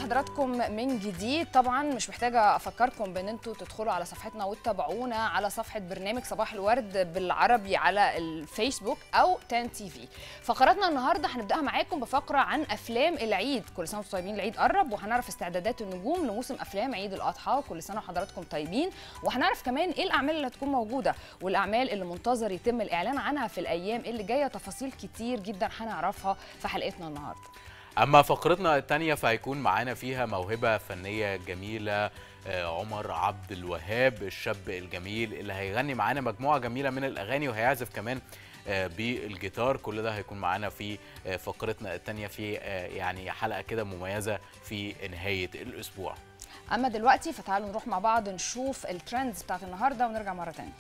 بحضراتكم من جديد طبعا مش محتاجه افكركم بان انتوا تدخلوا على صفحتنا وتتابعونا على صفحه برنامج صباح الورد بالعربي على الفيسبوك او تان تي في فقراتنا النهارده هنبداها معاكم بفقره عن افلام العيد كل سنه وانتم طيبين العيد قرب وهنعرف استعدادات النجوم لموسم افلام عيد الاضحى كل سنه وحضراتكم طيبين وهنعرف كمان ايه الاعمال اللي هتكون موجوده والاعمال اللي منتظر يتم الاعلان عنها في الايام اللي جايه تفاصيل كتير جدا هنعرفها في حلقتنا النهارده اما فقرتنا الثانيه فهيكون معانا فيها موهبه فنيه جميله آه، عمر عبد الوهاب الشاب الجميل اللي هيغني معانا مجموعه جميله من الاغاني وهيعزف كمان آه، بالجيتار كل ده هيكون معانا في آه، فقرتنا الثانيه في آه، يعني حلقه كده مميزه في نهايه الاسبوع اما دلوقتي فتعالوا نروح مع بعض نشوف الترندز بتاعت النهارده ونرجع مره تانية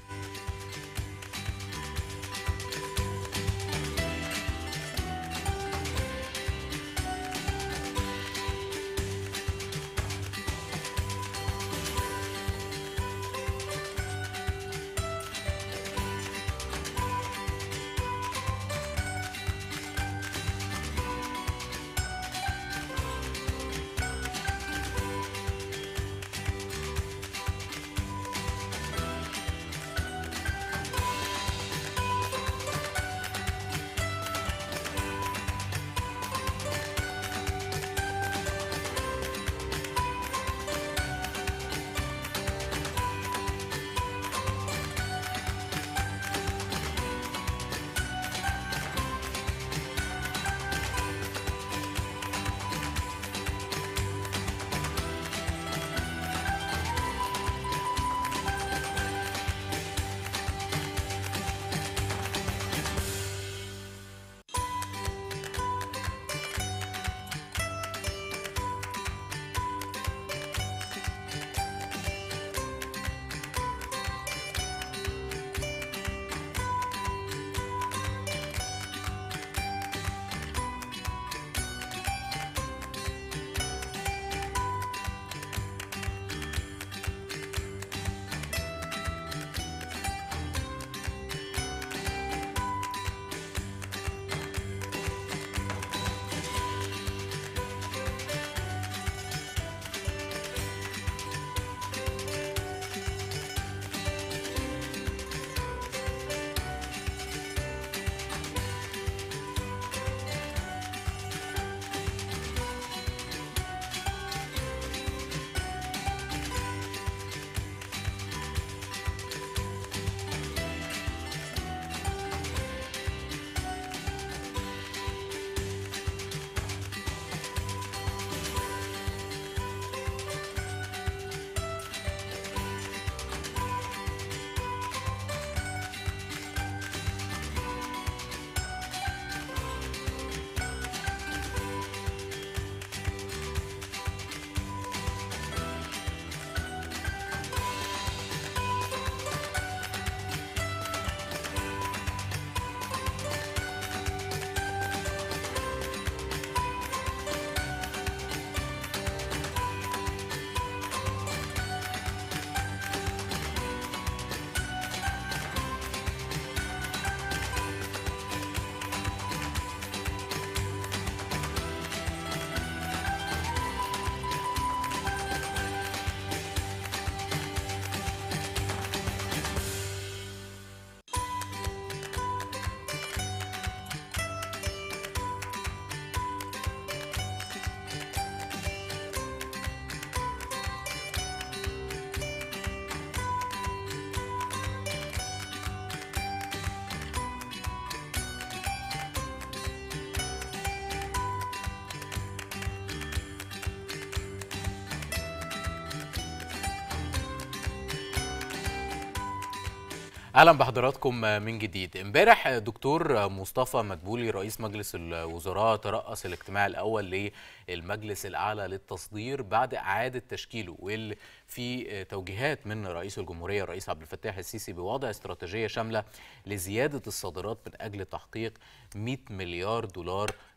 اهلا بحضراتكم من جديد امبارح دكتور مصطفى مدبولي رئيس مجلس الوزراء ترأس الاجتماع الاول للمجلس الاعلى للتصدير بعد اعاده تشكيله واللي في توجيهات من رئيس الجمهوريه الرئيس عبد الفتاح السيسي بوضع استراتيجيه شامله لزياده الصادرات من اجل تحقيق 100 مليار دولار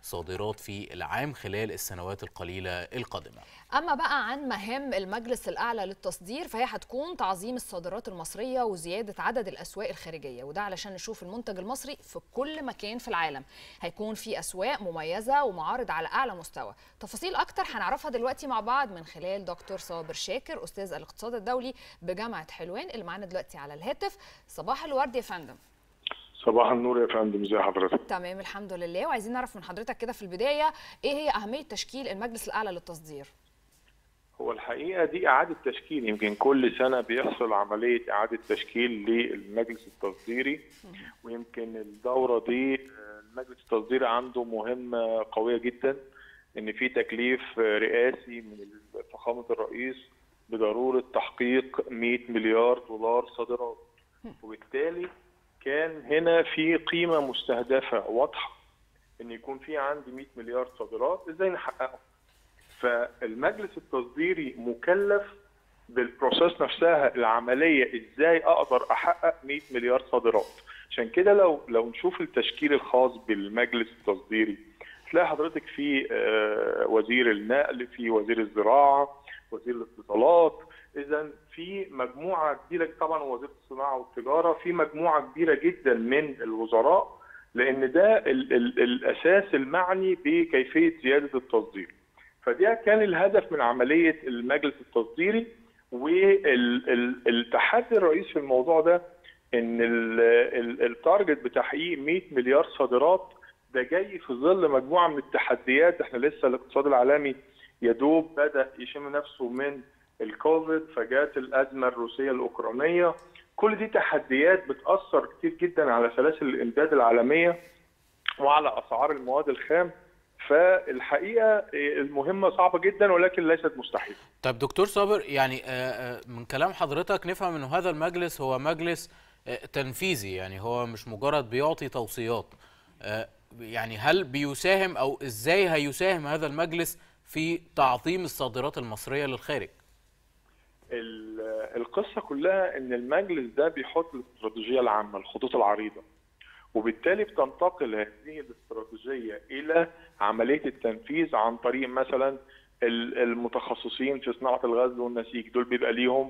صادرات في العام خلال السنوات القليلة القادمة اما بقى عن مهام المجلس الاعلى للتصدير فهي هتكون تعظيم الصادرات المصريه وزياده عدد الاسواق الخارجيه وده علشان نشوف المنتج المصري في كل مكان في العالم هيكون في اسواق مميزه ومعارض على اعلى مستوى تفاصيل اكتر هنعرفها دلوقتي مع بعض من خلال دكتور صابر شاكر استاذ الاقتصاد الدولي بجامعه حلوان اللي معانا دلوقتي على الهاتف صباح الورد يا فندم صباح النور يا فندم ازي حضرتك تمام الحمد لله وعايزين نعرف من حضرتك كده في البدايه ايه هي اهميه تشكيل المجلس الاعلى للتصدير هو الحقيقه دي اعاده تشكيل يمكن كل سنه بيحصل عمليه اعاده تشكيل للمجلس التصديري ويمكن الدوره دي المجلس التصديري عنده مهمه قويه جدا ان في تكليف رئاسي من فخامه الرئيس بضروره تحقيق 100 مليار دولار صادرات وبالتالي كان هنا في قيمه مستهدفه واضحه ان يكون في عندي 100 مليار صادرات ازاي نحققهم فالمجلس التصديري مكلف بالبروسيس نفسها العمليه ازاي اقدر احقق 100 مليار صادرات عشان كده لو لو نشوف التشكيل الخاص بالمجلس التصديري تلاقي حضرتك في وزير النقل في وزير الزراعه وزير الاتصالات اذا في مجموعه كبيره طبعا وزير الصناعه والتجاره في مجموعه كبيره جدا من الوزراء لان ده ال ال الاساس المعني بكيفيه زياده التصدير فده كان الهدف من عمليه المجلس التصديري والتحدي الرئيسي في الموضوع ده ان التارجت بتحقيق 100 مليار صادرات ده جاي في ظل مجموعه من التحديات احنا لسه الاقتصاد العالمي يدوب بدا يشم نفسه من الكوفيد فجات الازمه الروسيه الاوكرانيه كل دي تحديات بتاثر كتير جدا على سلاسل الامداد العالميه وعلى اسعار المواد الخام فالحقيقه المهمه صعبه جدا ولكن ليست مستحيله. طيب دكتور صابر يعني من كلام حضرتك نفهم ان هذا المجلس هو مجلس تنفيذي يعني هو مش مجرد بيعطي توصيات. يعني هل بيساهم او ازاي هيساهم هذا المجلس في تعظيم الصادرات المصريه للخارج؟ القصه كلها ان المجلس ده بيحط الاستراتيجيه العامه الخطوط العريضه وبالتالي بتنتقل هذه الاستراتيجيه الى عمليه التنفيذ عن طريق مثلا المتخصصين في صناعه الغزل والنسيج دول بيبقى ليهم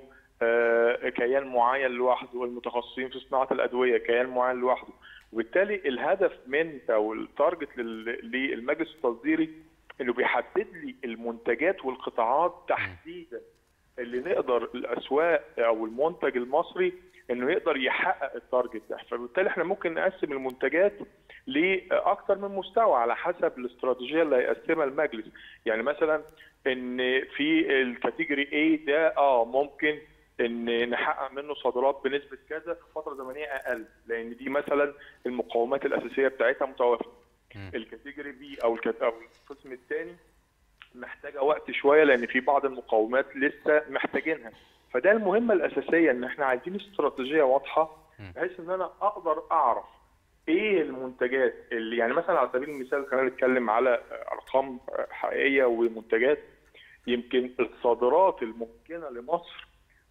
كيان معين لوحده والمتخصصين في صناعه الادويه كيان معين لوحده وبالتالي الهدف من او التارجت للمجلس التصديري انه بيحدد لي المنتجات والقطاعات تحديدا اللي نقدر الاسواق او المنتج المصري انه يقدر يحقق التارجت ده فبالتالي احنا ممكن نقسم المنتجات لاكثر من مستوى على حسب الاستراتيجيه اللي هيقسمها المجلس يعني مثلا ان في الكاتيجوري A ده اه ممكن ان نحقق منه صادرات بنسبه كذا في فتره زمنيه اقل لان دي مثلا المقومات الاساسيه بتاعتها متوافره الكاتيجوري بي او او القسم الثاني محتاجه وقت شويه لان في بعض المقومات لسه محتاجينها فده المهمه الاساسيه ان احنا عايزين استراتيجيه واضحه بحيث ان انا اقدر اعرف ايه المنتجات اللي يعني مثلا على سبيل المثال خلينا نتكلم على ارقام حقيقيه ومنتجات يمكن الصادرات الممكنه لمصر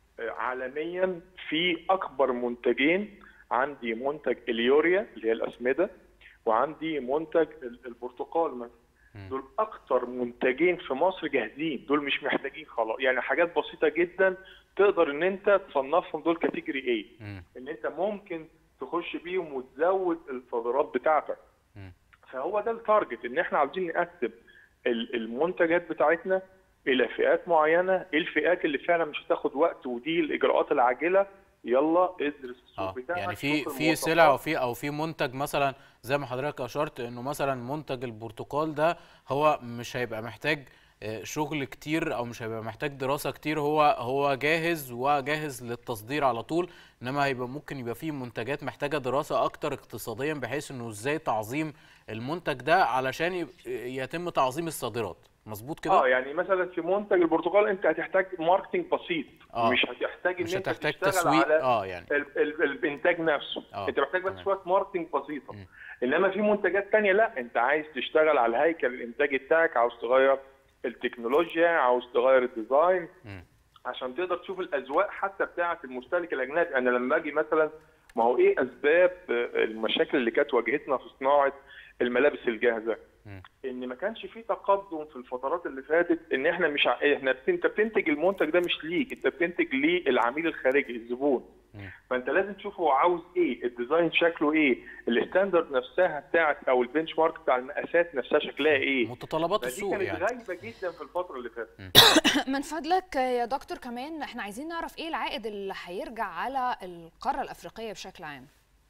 عالميا في اكبر منتجين عندي منتج اليوريا اللي هي الاسمده وعندي منتج البرتقال مثلا دول اكتر منتجين في مصر جاهزين دول مش محتاجين خلاص يعني حاجات بسيطه جدا تقدر ان انت تصنفهم دول كاتيجوري ايه ان انت ممكن تخش بيهم وتزود الصادرات بتاعتك فهو ده التارجت ان احنا عاوزين نقسم المنتجات بتاعتنا الى فئات معينه ايه الفئات اللي فعلا مش هتاخد وقت ودي الاجراءات العاجله يلا ادرس السوق آه. بتاعك يعني في شوف في سلع المواصفات. وفي او في منتج مثلا زي ما حضرتك اشرت انه مثلا منتج البرتقال ده هو مش هيبقى محتاج آه، شغل كتير او مش هيبقى محتاج دراسه كتير هو هو جاهز وجاهز للتصدير على طول انما هيبقى ممكن يبقى فيه منتجات محتاجه دراسه اكتر اقتصاديا بحيث انه ازاي تعظيم المنتج ده علشان يب- يتم تعظيم الصادرات مظبوط كده اه يعني مثلا في منتج البرتقال انت هتحتاج ماركتنج بسيط آه. مش هتحتاج ان مش انت هتحتاج تشتغل تسويق على اه يعني ال ال الانتاج نفسه آه، انت محتاج بس تمام. شويه ماركتنج بسيطه مم. انما في منتجات تانية لا انت عايز تشتغل على الهيكل الانتاجي بتاعك عاوز تغير التكنولوجيا عاوز تغير الديزاين مم. عشان تقدر تشوف الاذواق حتى بتاعه المستهلك الاجنبي انا لما اجي مثلا ما هو ايه اسباب آه، المشاكل اللي كانت واجهتنا في صناعه الملابس الجاهزه ان ما كانش في تقدم في الفترات اللي فاتت ان احنا مش ع... احنا بت- انت بتنتج المنتج ده مش ليك انت بتنتج للعميل الخارجي الزبون فانت لازم تشوف هو عاوز ايه الديزاين شكله ايه الستاندرد نفسها بتاعت او البنش مارك بتاع المقاسات نفسها شكلها ايه متطلبات فدي السوق كانت يعني غايبه جدا في الفتره اللي فاتت من فضلك يا دكتور كمان احنا عايزين نعرف ايه العائد اللي هيرجع على القاره الافريقيه بشكل عام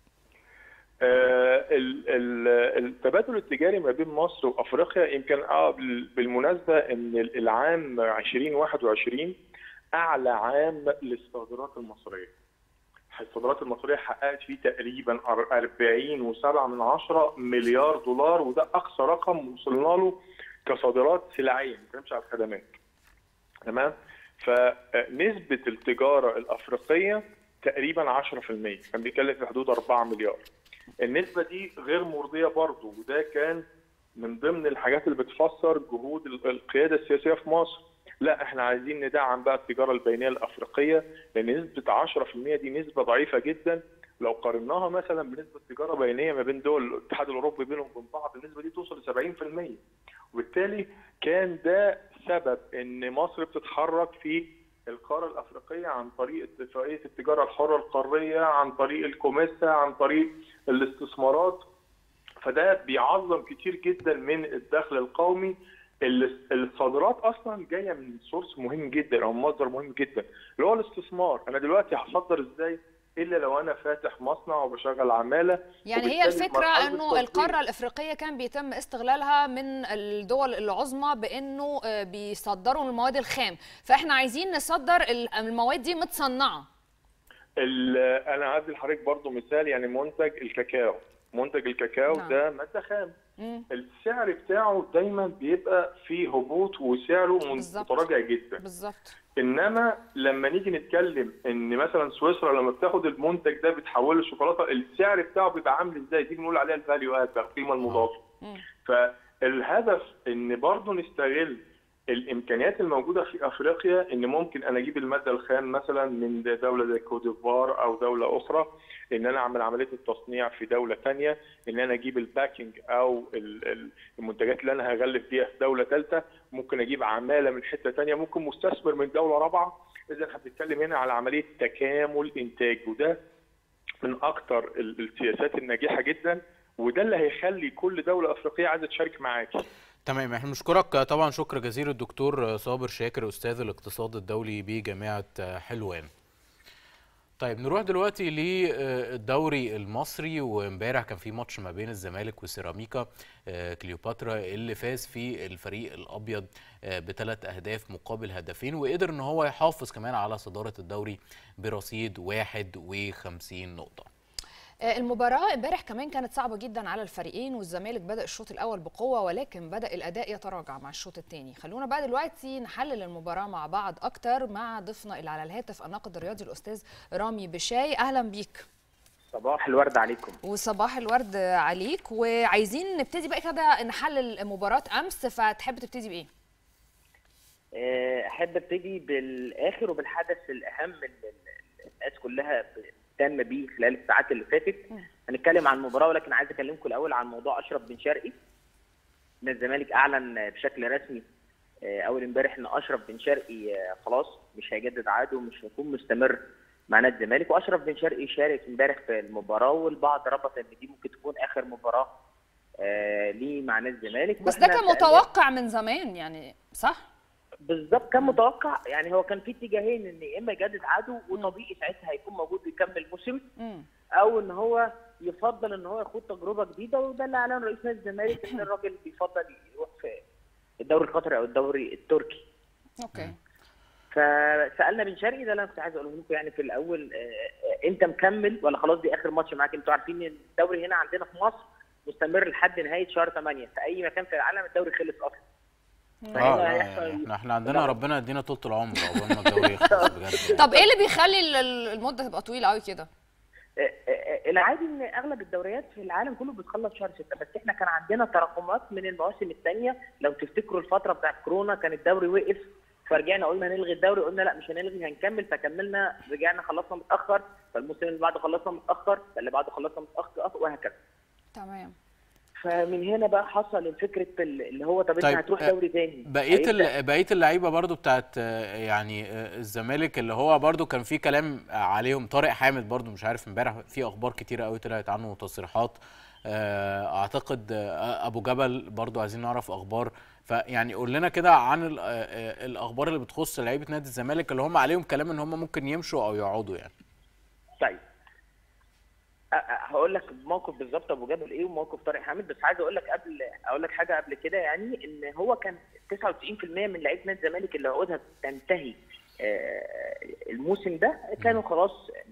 آه، ال- ال- التبادل التجاري ما بين مصر وافريقيا يمكن اه بال- بالمناسبه ان العام 2021 اعلى عام للصادرات المصريه. الصادرات المصريه حققت فيه تقريبا 40.7 من عشرة مليار دولار وده اقصى رقم وصلنا له كصادرات سلعيه ما بنتكلمش على الخدمات. تمام؟ فنسبه التجاره الافريقيه تقريبا 10% كان بيتكلم في حدود 4 مليار. النسبة دي غير مرضية برضه وده كان من ضمن الحاجات اللي بتفسر جهود ال- القيادة السياسية في مصر لا احنا عايزين ندعم بقى التجارة البينية الأفريقية لأن نسبة 10% دي نسبة ضعيفة جدا لو قارناها مثلا بنسبة تجارة بينية ما بين دول الاتحاد الأوروبي بينهم وبين بعض النسبة دي توصل ل 70% وبالتالي كان ده سبب ان مصر بتتحرك في القاره الافريقيه عن طريق اتفاقيه التجاره الحره القاريه عن طريق الكوميسا عن طريق الاستثمارات فده بيعظم كتير جدا من الدخل القومي ال- الصادرات اصلا جايه من سورس مهم جدا او مصدر مهم جدا اللي هو الاستثمار انا دلوقتي هصدر ازاي الا لو انا فاتح مصنع وبشغل عماله يعني هي وبالتالي الفكره مرحلة انه التصدير- القاره الافريقيه كان بيتم استغلالها من الدول العظمى بانه آه، بيصدروا المواد الخام فاحنا عايزين نصدر ال- المواد دي متصنعه ال- انا هدي لحضرتك برضو مثال يعني منتج الكاكاو منتج الكاكاو نعم. ده ماده خام مم. السعر بتاعه دايما بيبقى فيه هبوط وسعره من- بالظبط. متراجع جدا بالظبط انما لما نيجي نتكلم ان مثلا سويسرا لما بتاخد المنتج ده بتحوله لشوكولاته السعر بتاعه بيبقى عامل ازاي دي بنقول عليها الفاليو اد القيمه المضافه مم. فالهدف ان برضه نستغل الامكانيات الموجوده في افريقيا ان ممكن انا اجيب الماده الخام مثلا من دوله زي كوت ديفوار او دوله اخرى ان انا اعمل عمليه التصنيع في دوله ثانيه ان انا اجيب الباكينج او ال- ال- المنتجات اللي انا هغلف بيها في دوله ثالثه ممكن اجيب عماله من حته ثانيه ممكن مستثمر من دوله رابعه اذا احنا بنتكلم هنا على عمليه تكامل انتاج وده من اكتر ال- السياسات الناجحه جدا وده اللي هيخلي كل دوله افريقيه عايزه تشارك معاكي تمام احنا بنشكرك طبعا شكر جزيل الدكتور صابر شاكر استاذ الاقتصاد الدولي بجامعه حلوان طيب نروح دلوقتي للدوري المصري وامبارح كان في ماتش ما بين الزمالك وسيراميكا آه، كليوباترا اللي فاز فيه الفريق الابيض آه، بثلاث اهداف مقابل هدفين وقدر ان هو يحافظ كمان على صداره الدوري برصيد 51 نقطه آه، المباراة امبارح كمان كانت صعبة جدا على الفريقين والزمالك بدأ الشوط الأول بقوة ولكن بدأ الأداء يتراجع مع الشوط الثاني خلونا بقى دلوقتي نحلل المباراة مع بعض أكتر مع ضيفنا اللي على الهاتف الناقد الرياضي الأستاذ رامي بشاي أهلا بيك صباح الورد عليكم وصباح الورد عليك وعايزين نبتدي بقى كده نحلل مباراة أمس فتحب تبتدي بإيه؟ آه، احب ابتدي بالاخر وبالحدث الاهم اللي الناس كلها بتهتم بيه خلال الساعات اللي فاتت هنتكلم عن المباراه ولكن عايز اكلمكم الاول عن موضوع اشرف بن شرقي ان الزمالك اعلن بشكل رسمي آه، اول امبارح ان اشرف بن شرقي آه، خلاص مش هيجدد عقده ومش هيكون مستمر مع نادي الزمالك واشرف بن شرقي شارك امبارح في المباراه والبعض ربط ان دي ممكن تكون اخر مباراه آه، ليه مع نادي الزمالك بس ده وإحنا كان سألنا- متوقع من زمان يعني صح؟ بالظبط كان متوقع يعني هو كان في اتجاهين ان يا اما يجدد عقده وطبيعي ساعتها هيكون موجود يكمل موسم مم. او ان هو يفضل ان هو ياخد تجربه جديده وده اللي اعلن رئيس نادي الزمالك ان الراجل بيفضل يروح في الدوري القطري او الدوري التركي أوكي فسالنا بن شرقي ده اللي انا كنت عايز اقوله لكم يعني في الاول آه، آه، انت مكمل ولا خلاص دي اخر ماتش معاك انتوا عارفين ان الدوري هنا عندنا في مصر مستمر لحد نهايه شهر 8 في اي مكان في العالم الدوري خلص اصلا اه فهنا لا، هيحصل- يعني احنا احنا عندنا ربنا يدينا طول العمر عقبال ما الدوري يخلص بجد يعني. طب إيه اللي بيخلي ال- ال- المدة تبقى طويلة قوي كده؟ العادي ان اغلب الدوريات في العالم كله بتخلص شهر 6 بس احنا كان عندنا تراكمات من المواسم الثانيه لو تفتكروا الفتره بتاعت كورونا كان الدوري وقف فرجعنا قلنا نلغي الدوري قلنا لا مش هنلغي هنكمل فكملنا رجعنا خلصنا متاخر فالموسم اللي بعده خلصنا متاخر فاللي بعده خلصنا متاخر وهكذا تمام فمن هنا بقى حصل الفكره اللي هو طب انت طيب، هتروح آه، دوري تاني بقيه هيبدأ- ال- بقيه اللعيبه برضو بتاعت آه، يعني آه، الزمالك اللي هو برضو كان في كلام عليهم طارق حامد برضو مش عارف امبارح في اخبار كتيره قوي طلعت عنه وتصريحات آه، اعتقد آه، ابو جبل برضو عايزين نعرف اخبار فيعني قول لنا كده عن ال- آه، آه، الاخبار اللي بتخص لعيبه نادي الزمالك اللي هم عليهم كلام ان هم ممكن يمشوا او يقعدوا يعني طيب أ- أ- هقول لك موقف بالظبط ابو جبل ايه وموقف طارق حامد بس عايز اقول لك قبل اقول لك حاجه قبل كده يعني ان هو كان 99% من لعيبه نادي الزمالك اللي عقودها تنتهي آه، الموسم ده كانوا خلاص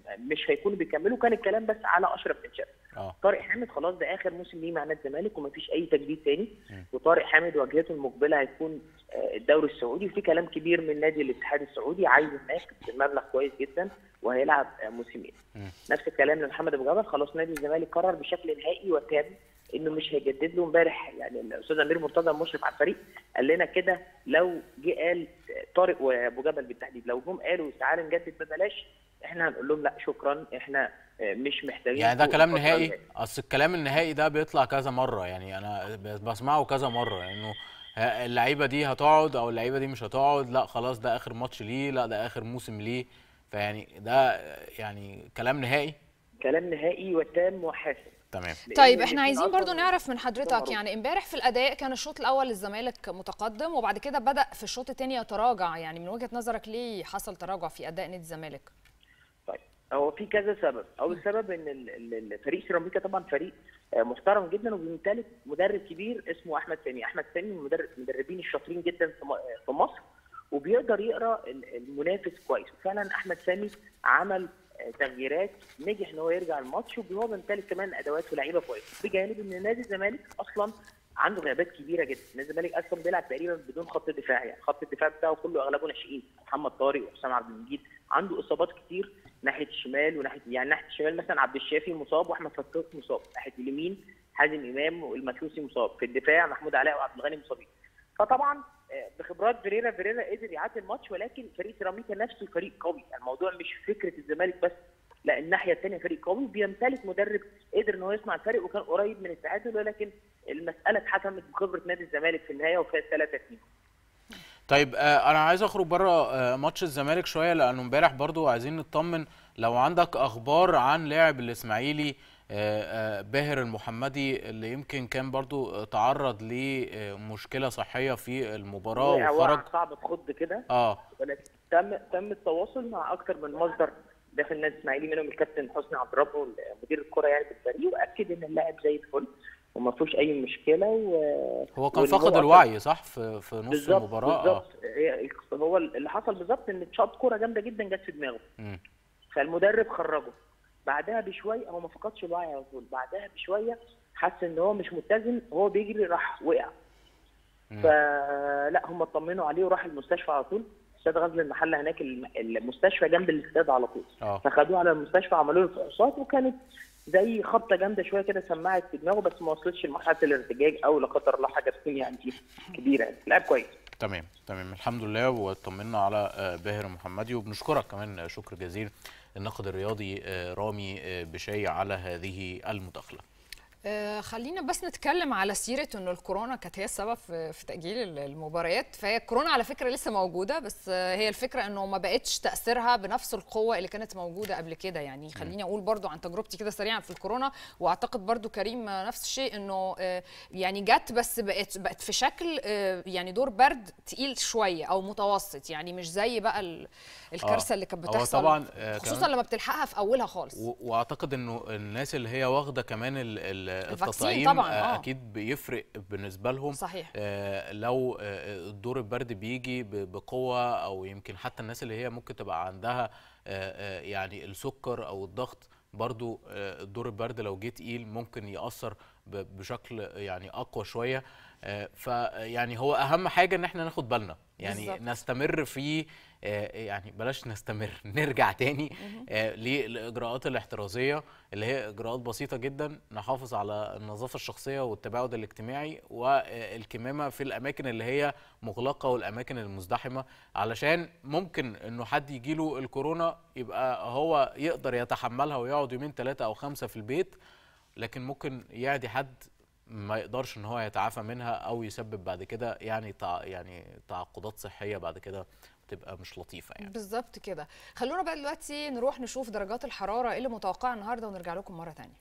مش هيكونوا بيكملوا كان الكلام بس على اشرف بن شرقي اه طارق حامد خلاص ده اخر موسم ليه مع نادي الزمالك ومفيش اي تجديد تاني مم. وطارق حامد واجهته المقبله هيكون آه، الدوري السعودي وفي كلام كبير من نادي الاتحاد السعودي عايز هناك بمبلغ كويس جدا وهيلعب آه، موسمين مم. نفس الكلام لمحمد ابو جبل خلاص نادي الزمالك قرر بشكل نهائي وتام انه مش هيجدد له امبارح يعني الاستاذ امير مرتضى المشرف على الفريق قال لنا كده لو جه قال طارق وابو جبل بالتحديد لو جم قالوا تعالى نجدد ببلاش احنا هنقول لهم لا شكرا احنا آه، مش محتاجين يعني ده كلام الفترة نهائي الجاية. اصل الكلام النهائي ده بيطلع كذا مره يعني انا ب- بسمعه كذا مره انه ه- اللعيبه دي هتقعد او اللعيبه دي مش هتقعد لا خلاص ده اخر ماتش ليه لا ده اخر موسم ليه فيعني ده يعني كلام نهائي كلام نهائي وتام وحاسم تمام لأن طيب الاتنين احنا عايزين أصلاً برضو نعرف من حضرتك معروف. يعني امبارح في الاداء كان الشوط الاول للزمالك متقدم وبعد كده بدا في الشوط الثاني يتراجع يعني من وجهه نظرك ليه حصل تراجع في اداء نادي الزمالك طيب هو في كذا سبب اول سبب ان ال- ال- الفريق سيراميكا طبعا فريق آه، محترم جدا وبيمتلك مدرب كبير اسمه احمد سامي احمد سامي من المدرب المدربين الشاطرين جدا في م- آه، في مصر وبيقدر يقرا ال- المنافس كويس وفعلا احمد سامي عمل آه، تغييرات نجح ان هو يرجع الماتش وهو بيمتلك كمان ادوات ولاعيبه كويس بجانب ان نادي الزمالك اصلا عنده غيابات كبيره جدا نادي الزمالك اصلا بيلعب تقريبا بدون خط دفاع يعني خط الدفاع بتاعه كله اغلبه ناشئين محمد طارق وحسام عبد المجيد عنده اصابات كتير ناحيه الشمال وناحيه يعني ناحيه الشمال مثلا عبد الشافي مصاب واحمد فتوح مصاب ناحيه اليمين حازم امام والمكلوسي مصاب في الدفاع محمود علاء وعبد الغني مصابين فطبعا آه، بخبرات فيريرا فيريرا قدر يعدي الماتش ولكن فريق سيراميكا نفسه فريق قوي الموضوع مش فكره الزمالك بس لا الناحيه الثانيه فريق قوي بيمتلك مدرب قدر ان هو يصنع الفرق وكان قريب من التعادل ولكن المساله اتحسمت بخبره نادي الزمالك في النهايه وفاز 3 2 طيب آه، انا عايز اخرج بره آه، ماتش الزمالك شويه لانه امبارح برضو عايزين نطمن لو عندك اخبار عن لاعب الاسماعيلي آه، آه، باهر المحمدي اللي يمكن كان برضو آه، تعرض لمشكله صحيه في المباراه وقع وخرج وقع صعب تخض كده اه ولكن تم تم التواصل مع اكثر من مصدر داخل النادي الاسماعيلي منهم الكابتن حسني عبد ربه مدير الكره يعني بالفريق واكد ان اللاعب زي الفل وما فيهوش اي مشكله و هو كان واللي فقد هو الوعي صح في في نص بالظبط المباراه اه بالظبط هي- هو اللي حصل بالظبط ان شاط كوره جامده جدا جت في دماغه مم. فالمدرب خرجه بعدها بشويه هو ما فقدش الوعي على طول بعدها بشويه حس ان هو مش متزن وهو بيجري راح وقع مم. فلا هم اطمنوا عليه وراح المستشفى على طول استاد غزل المحله هناك الم- المستشفى جنب الاستاد على طول اه فخدوه على المستشفى عملوا له فحوصات وكانت زي خبطه جامده شويه كده سمعت في دماغه بس ما وصلتش لمرحله الارتجاج او لا قدر الله حاجه تكون يعني كبيره يعني لاعب كويس تمام تمام الحمد لله واطمنا على آه، باهر محمدي وبنشكرك كمان آه، شكر جزيل الناقد الرياضي آه، رامي آه، بشاي على هذه المداخله آه، خلينا بس نتكلم على سيره انه الكورونا كانت هي السبب في في تاجيل ال- المباريات فهي الكورونا على فكره لسه موجوده بس آه، هي الفكره انه ما بقتش تاثيرها بنفس القوه اللي كانت موجوده قبل كده يعني خليني اقول برضو عن تجربتي كده سريعا في الكورونا واعتقد برضو كريم آه، نفس الشيء انه آه، يعني جت بس بقت بقت في شكل آه، يعني دور برد تقيل شويه او متوسط يعني مش زي بقى ال- الكارثه اللي كانت هو بتحصل طبعا آه، خصوصا كمان- لما بتلحقها في اولها خالص و- واعتقد انه الناس اللي هي واخده كمان ال- ال- الفاكسين التطعيم طبعاً، آه، آه. اكيد بيفرق بالنسبه لهم صحيح آه، لو آه، الدور البرد بيجي ب- بقوه او يمكن حتى الناس اللي هي ممكن تبقى عندها آه، آه، يعني السكر او الضغط برضو آه، الدور البرد لو جه تقيل ممكن ياثر ب- بشكل يعني اقوى شويه فيعني هو اهم حاجه ان احنا ناخد بالنا يعني بالظبط. نستمر في آه، يعني بلاش نستمر نرجع تاني آه، للاجراءات الاحترازيه اللي هي اجراءات بسيطه جدا نحافظ على النظافه الشخصيه والتباعد الاجتماعي والكمامه في الاماكن اللي هي مغلقه والاماكن المزدحمه علشان ممكن انه حد يجيله الكورونا يبقى هو يقدر يتحملها ويقعد يومين ثلاثه او خمسه في البيت لكن ممكن يعدي حد ما يقدرش ان هو يتعافى منها او يسبب بعد كده يعني تع... يعني تعقدات صحيه بعد كده تبقى مش لطيفه يعني بالظبط كده خلونا بقى دلوقتي نروح نشوف درجات الحراره اللي متوقعه النهارده ونرجع لكم مره تانية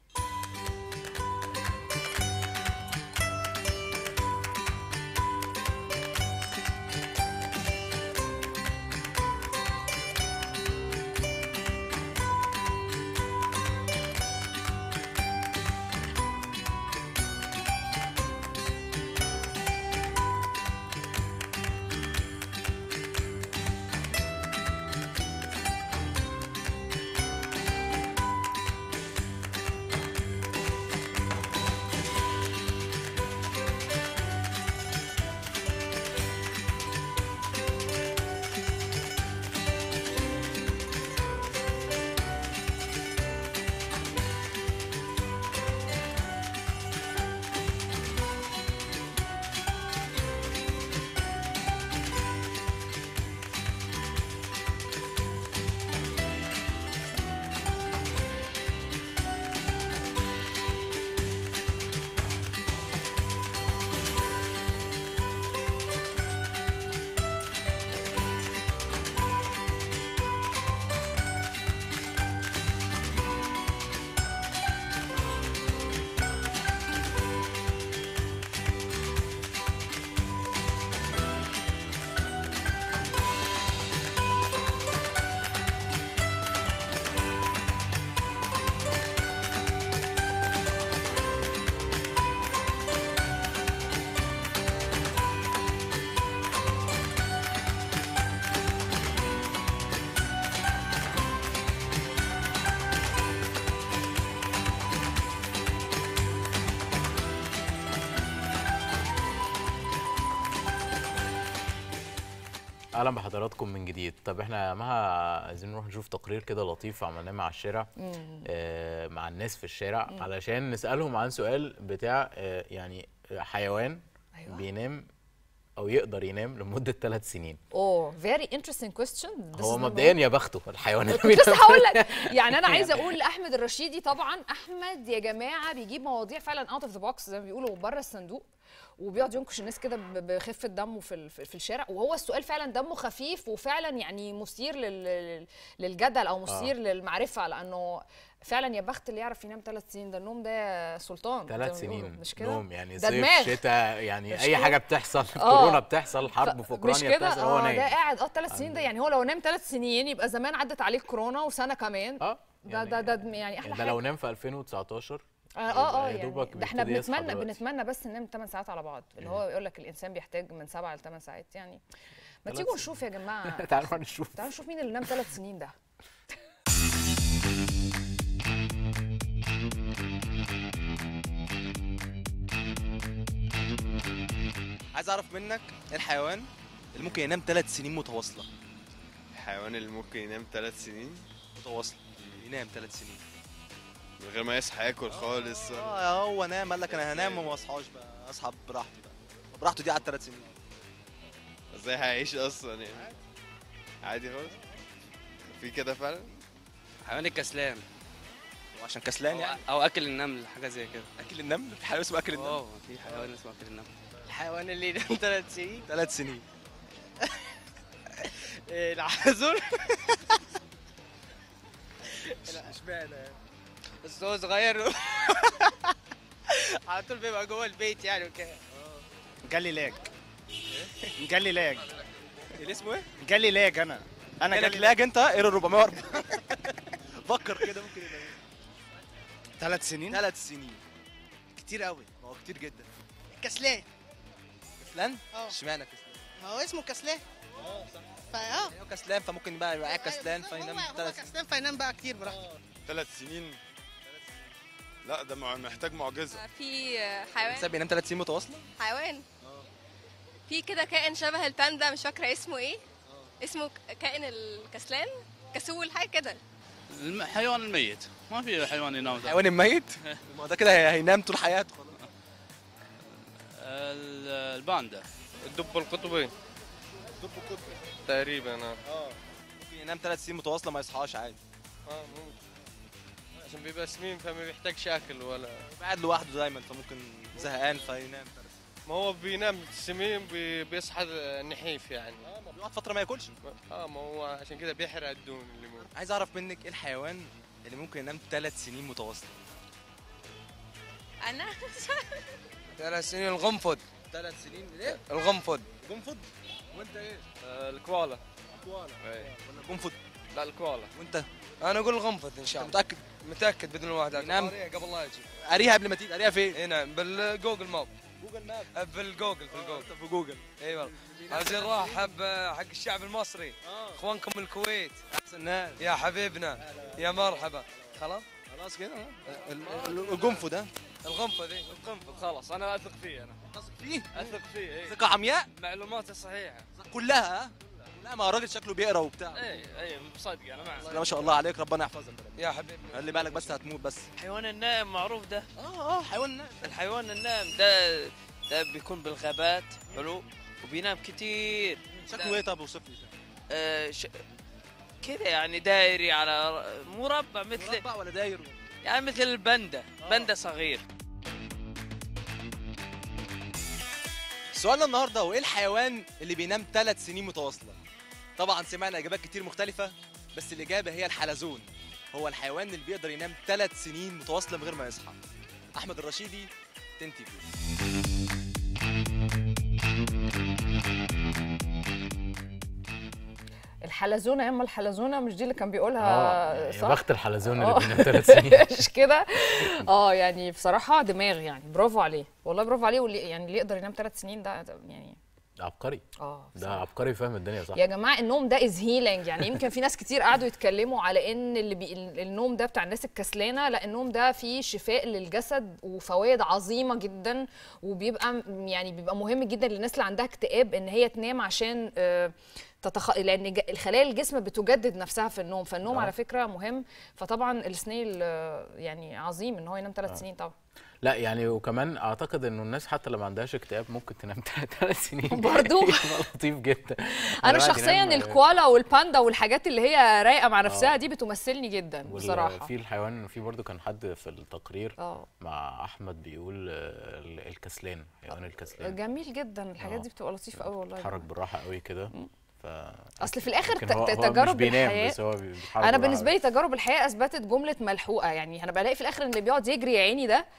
اهلا بحضراتكم من جديد طب احنا مها عايزين نروح نشوف تقرير كده لطيف عملناه مع الشارع آه مع الناس في الشارع علشان نسالهم عن سؤال بتاع آه يعني حيوان أيوة. بينام او يقدر ينام لمده ثلاث سنين اوه فيري انترستنج كويستشن هو مبدئيا يا بخته الحيوان اللي كنت لسه بينام. هقول لك يعني انا عايزه اقول لاحمد الرشيدي طبعا احمد يا جماعه بيجيب مواضيع فعلا اوت اوف ذا بوكس زي ما بيقولوا بره الصندوق وبيقعد ينكش الناس كده ب- بخفه دمه في ال- في الشارع وهو السؤال فعلا دمه خفيف وفعلا يعني مثير لل- للجدل او مثير للمعرفه لانه فعلا يا بخت اللي يعرف ينام ثلاث سنين ده النوم ده سلطان زي ما ثلاث بيقولوا، سنين مش كده نوم يعني ده صيف دماغ. شتاء يعني مش اي كده؟ حاجه بتحصل آه. كورونا بتحصل حرب في مش اوكرانيا كده بتحصل هو اه ده نايم قاعد اه ثلاث سنين ده يعني هو لو نام ثلاث سنين يبقى زمان عدت عليه كورونا وسنه كمان اه ده ده ده يعني احلى ده حاجه لو نام في 2019 اه اه اه يبقى يا يعني دوبك ده احنا بيبتدي يصحى بنتمنى دلوقتي. بنتمنى بس ننام 8 ساعات على بعض اللي هو يقول لك الانسان بيحتاج من 7 ل 8 ساعات يعني ما ثلاث تيجوا نشوف يا جماعه تعالوا نشوف تعالوا نشوف مين اللي نام ثلاث سنين ده عايز اعرف منك إيه الحيوان اللي ممكن ينام ثلاث سنين متواصله الحيوان اللي ممكن ينام ثلاث سنين متواصله ينام ثلاث سنين من غير ما يصحى ياكل خالص ولا- اه هو نام قال لك انا هنام وما اصحاش بقى اصحى براحتي بقى براحته دي قعد ثلاث سنين ازاي هيعيش اصلا يعني عادي خالص في كده فعلا حيوان الكسلان وعشان كسلان أو, يعني او اكل النمل حاجه زي كده اكل النمل في حيوان اسمه اكل النمل اه في حيوان اسمه اكل النمل الحيوان اللي ينام ثلاث سنين ثلاث سنين إيه، العازور اشمعنى بس هو صغير على طول بيبقى جوه البيت يعني وكده جالي لاج جالي لاج اللي اسمه ايه؟ جالي لاج انا انا جالك جالي لاج انت ايرو 404 فكر كده ممكن يبقى ثلاث سنين ثلاث سنين كتير قوي ما هو كتير جدا كسلان كسلان؟ اه. اشمعنى كسلان؟ ما هو اسمه كسلان اه صح فاه هو كسلان فممكن بقى يبقى قاعد كسلان هو- فينام هو ثلاث كسلان فينام بقى كتير براحته ثلاث سنين لا ده مع- محتاج معجزه في حيوان ساب ينام ثلاث سنين متواصله حيوان في كده كائن شبه الباندا مش فاكره اسمه ايه اسمه ك- كائن الكسلان كسول حاجه كده الحيوان الميت ما في حيوان ينام ثلاث- حيوان ميت ما هو ده كده هي- هينام طول حياته خلاص ال- الباندا الدب القطبي دب قطب تقريبا اه ممكن ينام ثلاث سنين متواصله ما يصحاش عادي اه ممكن عشان بيبقى سمين فما بيحتاجش اكل ولا قاعد لوحده دايما فممكن زهقان فينام ما هو بينام سمين بي- بيصحى نحيف يعني اه بيقعد فتره ما ياكلش اه ما هو عشان كده بيحرق الدهون اللي موجود عايز اعرف منك ايه الحيوان اللي ممكن ينام ثلاث سنين متواصله انا ثلاث سنين الغنفذ ثلاث سنين ليه الغنفذ قنفذ وانت ايه آه الكوالا كوالا إيه. ولا قنفذ لا الكوالا وانت انا اقول الغنفذ ان شاء انت الله متاكد متاكد باذن الله واحد ينام؟ قاريها قبل لا اجي قاريها قبل ما تيجي قاريها فين اي نعم بالجوجل ماب جوجل ماب في الجوجل في الجوجل في جوجل اي والله عايزين راح حب حق الشعب المصري اخوانكم الكويت احسن ناس يا حبيبنا يا مرحبا خلاص خلاص كده ال- ال- القنفذ ده الغنفذ اي القنفذ خلاص انا اثق فيه انا تثق فيه اثق فيه اي ثقه عمياء معلوماته صحيحه كلها ها؟ لا ما الراجل شكله بيقرا وبتاع اي اي مصدق انا معك ما شاء الله عليك ربنا يحفظك يا حبيبنا خلي بالك بس هتموت بس حيوان النائم معروف ده اه اه حيوان نائم. الحيوان النائم ده ده بيكون بالغابات حلو وبينام كتير شكله ايه طب اوصف لي آه ش... كده يعني دايري على مربع مثل مربع ولا داير يعني مثل البندا بندا صغير سؤالنا النهارده هو ايه الحيوان اللي بينام ثلاث سنين متواصله طبعا سمعنا اجابات كتير مختلفه بس الاجابه هي الحلزون هو الحيوان اللي بيقدر ينام ثلاث سنين متواصله من غير ما يصحى احمد الرشيدي تن تي في الحلزونه يا اما الحلزونه مش دي اللي كان بيقولها اه يا صح بخت الحلزون اللي آه. بينام ثلاث سنين مش كده اه يعني بصراحه دماغ يعني برافو عليه والله برافو عليه واللي يعني اللي يقدر ينام ثلاث سنين ده ده يعني عبقري اه ده عبقري فاهم الدنيا صح يا جماعه النوم ده از هيلينج يعني يمكن في ناس كتير قعدوا يتكلموا على ان اللي بي النوم ده بتاع الناس الكسلانه لا النوم ده فيه شفاء للجسد وفوائد عظيمه جدا وبيبقى م- يعني بيبقى مهم جدا للناس اللي عندها اكتئاب ان هي تنام عشان آه، تتخ... لان ج- الخلايا الجسم بتجدد نفسها في النوم فالنوم آه. على فكره مهم فطبعا السنيل آه، يعني عظيم ان هو ينام ثلاث سنين طبعا لا يعني وكمان اعتقد انه الناس حتى لو ما عندهاش اكتئاب ممكن تنام ثلاث سنين برضو؟ يبقى لطيف جدا انا الواحد شخصيا ينام- الكوالا والباندا والحاجات اللي هي رايقه مع نفسها دي بتمثلني جدا وال- بصراحه في الحيوان في برضو كان حد في التقرير اه مع احمد بيقول آه، ال- الكسلان حيوان الكسلان جميل جدا الحاجات آه. دي بتبقى لطيفه قوي والله بيتحرك بالراحه قوي كده ف اصل في الاخر لكن ت- هو- ت- هو مش تجارب بينام الحياه بس هو بيتحرك انا بالراحة بالنسبه أوي. لي تجارب الحياه اثبتت جمله ملحوقه يعني انا بلاقي في الاخر ان اللي بيقعد يجري يا عيني ده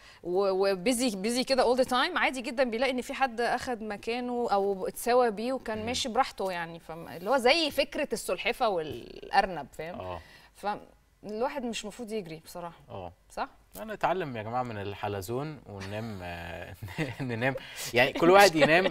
وبيزي بيزي كده اول ذا تايم عادي جدا بيلاقي ان في حد اخد مكانه او اتساوى بيه وكان ماشي براحته يعني فم- اللي هو زي فكره السلحفه والارنب فاهم اه فالواحد مش المفروض يجري بصراحه اه صح انا نتعلم يا جماعه من الحلزون وننام آه، ننام يعني كل واحد ينام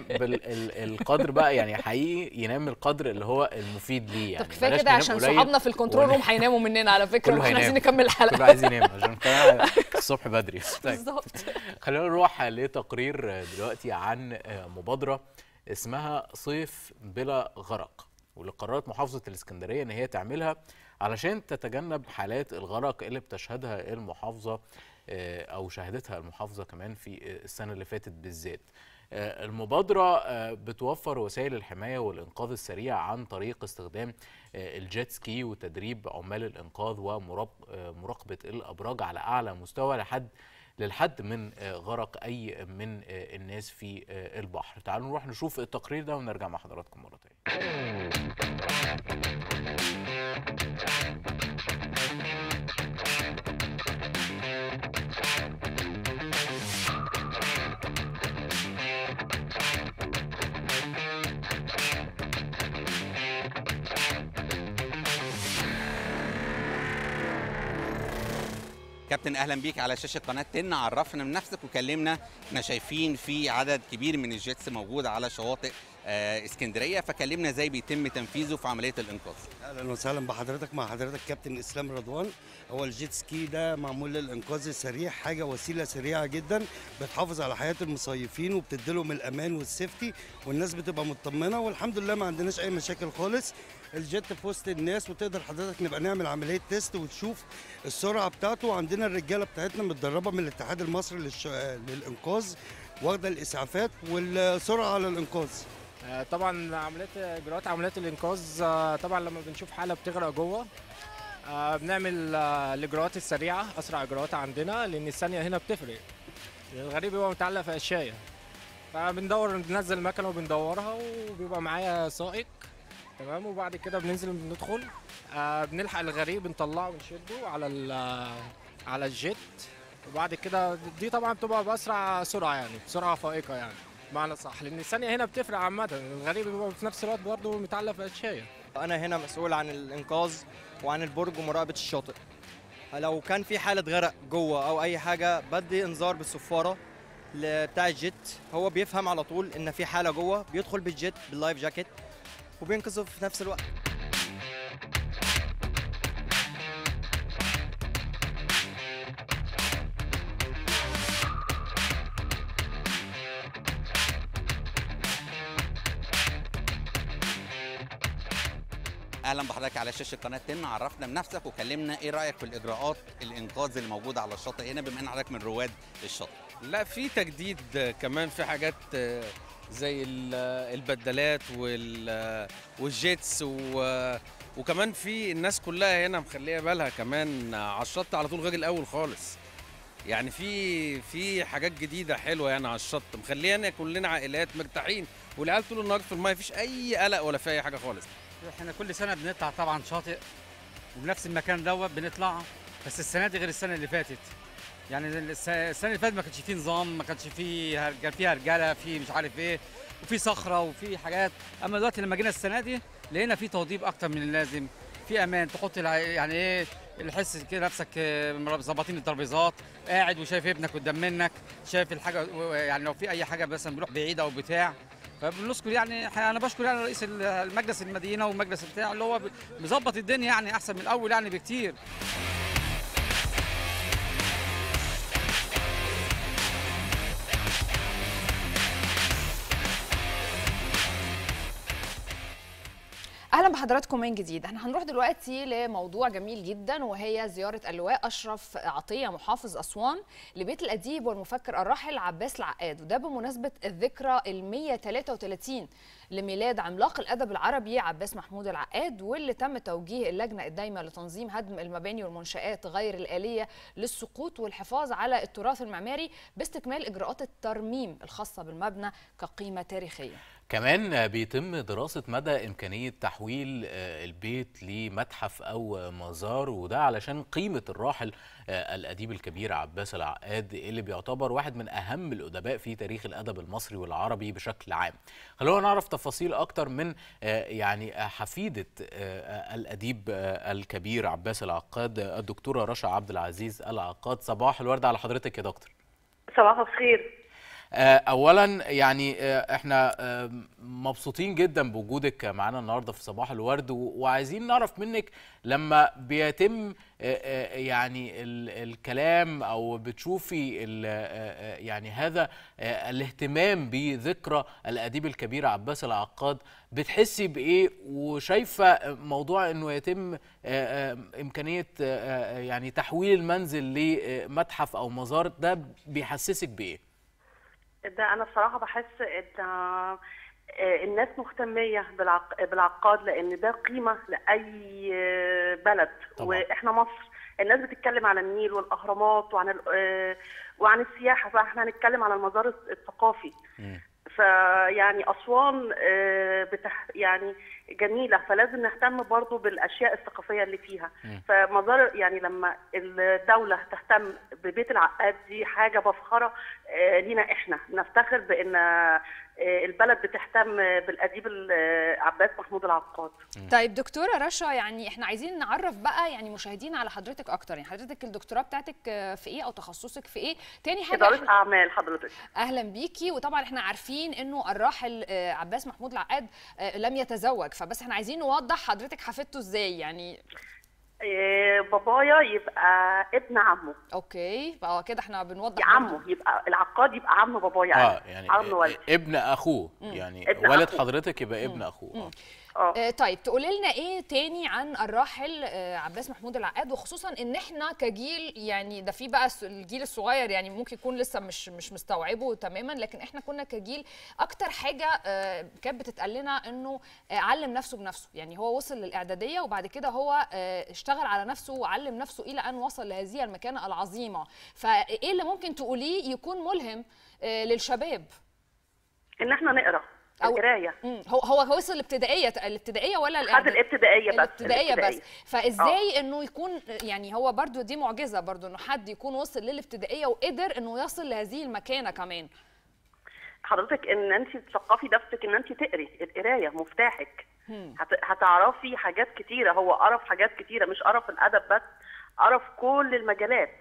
بالقدر بقى يعني حقيقي ينام القدر اللي هو المفيد ليه يعني طب كفايه بلاش كده ننام عشان قليل صحابنا في الكنترول ون- روم هيناموا مننا على فكره كله واحنا عايزين هينام. نكمل الحلقه كله عايز ينام عشان كمان الصبح بدري طيب بالظبط خلينا نروح لتقرير دلوقتي عن مبادرة اسمها صيف بلا غرق واللي قررت محافظة الإسكندرية إن هي تعملها علشان تتجنب حالات الغرق اللي بتشهدها المحافظة آه، أو شهدتها المحافظة كمان في السنة اللي فاتت بالذات آه، المبادرة آه، بتوفر وسائل الحماية والإنقاذ السريع عن طريق استخدام آه، الجيت سكي وتدريب عمال الإنقاذ ومراقبة الأبراج على أعلى مستوى لحد للحد من آه، غرق أي من آه، الناس في آه، البحر تعالوا نروح نشوف التقرير ده ونرجع مع حضراتكم مرة تانية كابتن اهلا بيك على شاشه قناه 10 عرفنا من نفسك وكلمنا احنا شايفين في عدد كبير من الجيتس موجود على شواطئ آه، اسكندريه فكلمنا ازاي بيتم تنفيذه في عمليه الانقاذ اهلا وسهلا بحضرتك مع حضرتك كابتن اسلام رضوان هو الجيت سكي ده معمول للانقاذ السريع حاجه وسيله سريعه جدا بتحافظ على حياه المصيفين وبتديلهم الامان والسيفتي والناس بتبقى مطمنه والحمد لله ما عندناش اي مشاكل خالص الجيت في وسط الناس وتقدر حضرتك نبقى نعمل عمليه تيست وتشوف السرعه بتاعته وعندنا الرجاله بتاعتنا متدربه من الاتحاد المصري للش... للانقاذ واخده الاسعافات والسرعه على الانقاذ آه، طبعا عمليات اجراءات عمليات الانقاذ آه، طبعا لما بنشوف حاله بتغرق جوه آه، بنعمل آه، الاجراءات السريعه اسرع اجراءات عندنا لان الثانيه هنا بتفرق الغريب بيبقى متعلق في اشياء فبندور بننزل المكنه وبندورها وبيبقى معايا سائق تمام وبعد كده بننزل بندخل آه بنلحق الغريب بنطلعه ونشده على ال- على الجيت وبعد كده دي طبعا بتبقى باسرع سرعه يعني بسرعه فائقه يعني معنى صح لان الثانيه هنا بتفرق عامه الغريب بيبقى في نفس الوقت برضه متعلق في اشياء انا هنا مسؤول عن الانقاذ وعن البرج ومراقبه الشاطئ لو كان في حاله غرق جوه او اي حاجه بدي انذار بالصفاره ل- بتاع الجيت هو بيفهم على طول ان في حاله جوه بيدخل بالجيت باللايف جاكيت وبينقذه في نفس الوقت اهلا بحضرتك على شاشه قناه 10 عرفنا بنفسك وكلمنا ايه رايك في الاجراءات الانقاذ اللي موجوده على الشاطئ هنا بما ان حضرتك من رواد الشاطئ لا في تجديد كمان في حاجات آه، زي ال- البدلات وال- والجيتس و- وكمان في الناس كلها هنا مخليه بالها كمان على الشط على طول غير الاول خالص يعني في في حاجات جديده حلوه يعني على الشط مخلينا كلنا عائلات مرتاحين والعيال طول النهار في المايه مفيش اي قلق ولا في اي حاجه خالص احنا كل سنه بنطلع طبعا شاطئ وبنفس المكان دوت بنطلع بس السنه دي غير السنه اللي فاتت يعني الس- السنه اللي فاتت ما كانش فيه نظام ما كانش فيه هر- كان فيها رجاله في مش عارف ايه وفي صخره وفي حاجات اما دلوقتي لما جينا السنه دي لقينا في توضيب اكتر من اللازم في امان تحط الع- يعني ايه الحس كده نفسك آه، مظبطين الترابيزات قاعد وشايف ابنك قدام منك شايف الحاجه و- يعني لو في اي حاجه مثلا بيروح بعيد او بتاع فبنشكر يعني انا بشكر يعني رئيس المجلس المدينه والمجلس بتاع اللي هو مظبط الدنيا يعني احسن من الاول يعني بكتير اهلا بحضراتكم من جديد احنا هنروح دلوقتي لموضوع جميل جدا وهي زياره اللواء اشرف عطيه محافظ اسوان لبيت الاديب والمفكر الراحل عباس العقاد وده بمناسبه الذكرى ال 133 لميلاد عملاق الادب العربي عباس محمود العقاد واللي تم توجيه اللجنه الدايمه لتنظيم هدم المباني والمنشات غير الاليه للسقوط والحفاظ على التراث المعماري باستكمال اجراءات الترميم الخاصه بالمبنى كقيمه تاريخيه كمان بيتم دراسة مدى إمكانية تحويل آه، البيت لمتحف أو مزار وده علشان قيمة الراحل آه، الأديب الكبير عباس العقاد اللي بيعتبر واحد من أهم الأدباء في تاريخ الأدب المصري والعربي بشكل عام خلونا نعرف تفاصيل أكتر من آه، يعني آه، حفيدة آه، الأديب آه، الكبير عباس العقاد آه، الدكتورة رشا عبد العزيز العقاد صباح الورد على حضرتك يا دكتور صباح الخير آه، اولا يعني آه، احنا آه، مبسوطين جدا بوجودك معانا النهارده في صباح الورد و- وعايزين نعرف منك لما بيتم آه، آه، يعني ال- الكلام او بتشوفي ال- آه، آه، يعني هذا آه، الاهتمام بذكرى الاديب الكبير عباس العقاد بتحسي بايه وشايفه موضوع انه يتم آه، آه، امكانيه آه، آه، يعني تحويل المنزل لمتحف او مزار ده بيحسسك بايه؟ ده انا بصراحه بحس ان آه، الناس مهتميه بالعق... بالعقاد لان ده قيمه لاي آه، بلد طبعاً. واحنا مصر الناس بتتكلم على النيل والاهرامات وعن ال... آه، وعن السياحه فاحنا هنتكلم على المزار الثقافي فيعني اسوان آه، بتح... يعني جميله فلازم نهتم برضو بالاشياء الثقافيه اللي فيها فمزار يعني لما الدوله تهتم ببيت العقاد دي حاجه مفخره آه، لينا احنا نفتخر بان آه، البلد بتهتم بالاديب ال- عباس محمود العقاد طيب دكتوره رشا يعني احنا عايزين نعرف بقى يعني مشاهدين على حضرتك اكتر يعني حضرتك الدكتوراه بتاعتك آه، في ايه او تخصصك في ايه تاني حاجه اداره إحنا- اعمال حضرتك اهلا بيكي وطبعا احنا عارفين انه الراحل آه، عباس محمود العقاد آه، لم يتزوج فبس احنا عايزين نوضح حضرتك حفيدته ازاي يعني آه، بابايا يبقى ابن عمه اوكي اه كده احنا بنوضح عمه يبقى العقاد يبقى عم بابايا اه أنا. يعني عم والدي ابن اخوه مم. يعني ابن والد أخوه. حضرتك يبقى ابن اخوه آه. آه، طيب تقولي لنا ايه تاني عن الراحل آه، عباس محمود العقاد وخصوصا ان احنا كجيل يعني ده في بقى الس- الجيل الصغير يعني ممكن يكون لسه مش مش مستوعبه تماما لكن احنا كنا كجيل اكتر حاجه آه، كانت بتتقال لنا انه آه، علم نفسه بنفسه يعني هو وصل للاعداديه وبعد كده هو آه، اشتغل على نفسه وعلم نفسه الى ان وصل لهذه المكانه العظيمه فايه اللي ممكن تقوليه يكون ملهم آه، للشباب ان احنا نقرا القرايه مم. هو هو وصل الابتدائيه الابتدائيه ولا خد الإعداد- الابتدائيه بس الابتدائيه بس الابتدائية. فازاي انه يكون يعني هو برضو دي معجزه برضو انه حد يكون وصل للابتدائيه وقدر انه يصل لهذه المكانه كمان حضرتك ان انت تثقفي نفسك ان انت تقري القرايه مفتاحك هم. هت- هتعرفي حاجات كتيره هو قرا في حاجات كتيره مش قرا في الادب بس قرا في كل المجالات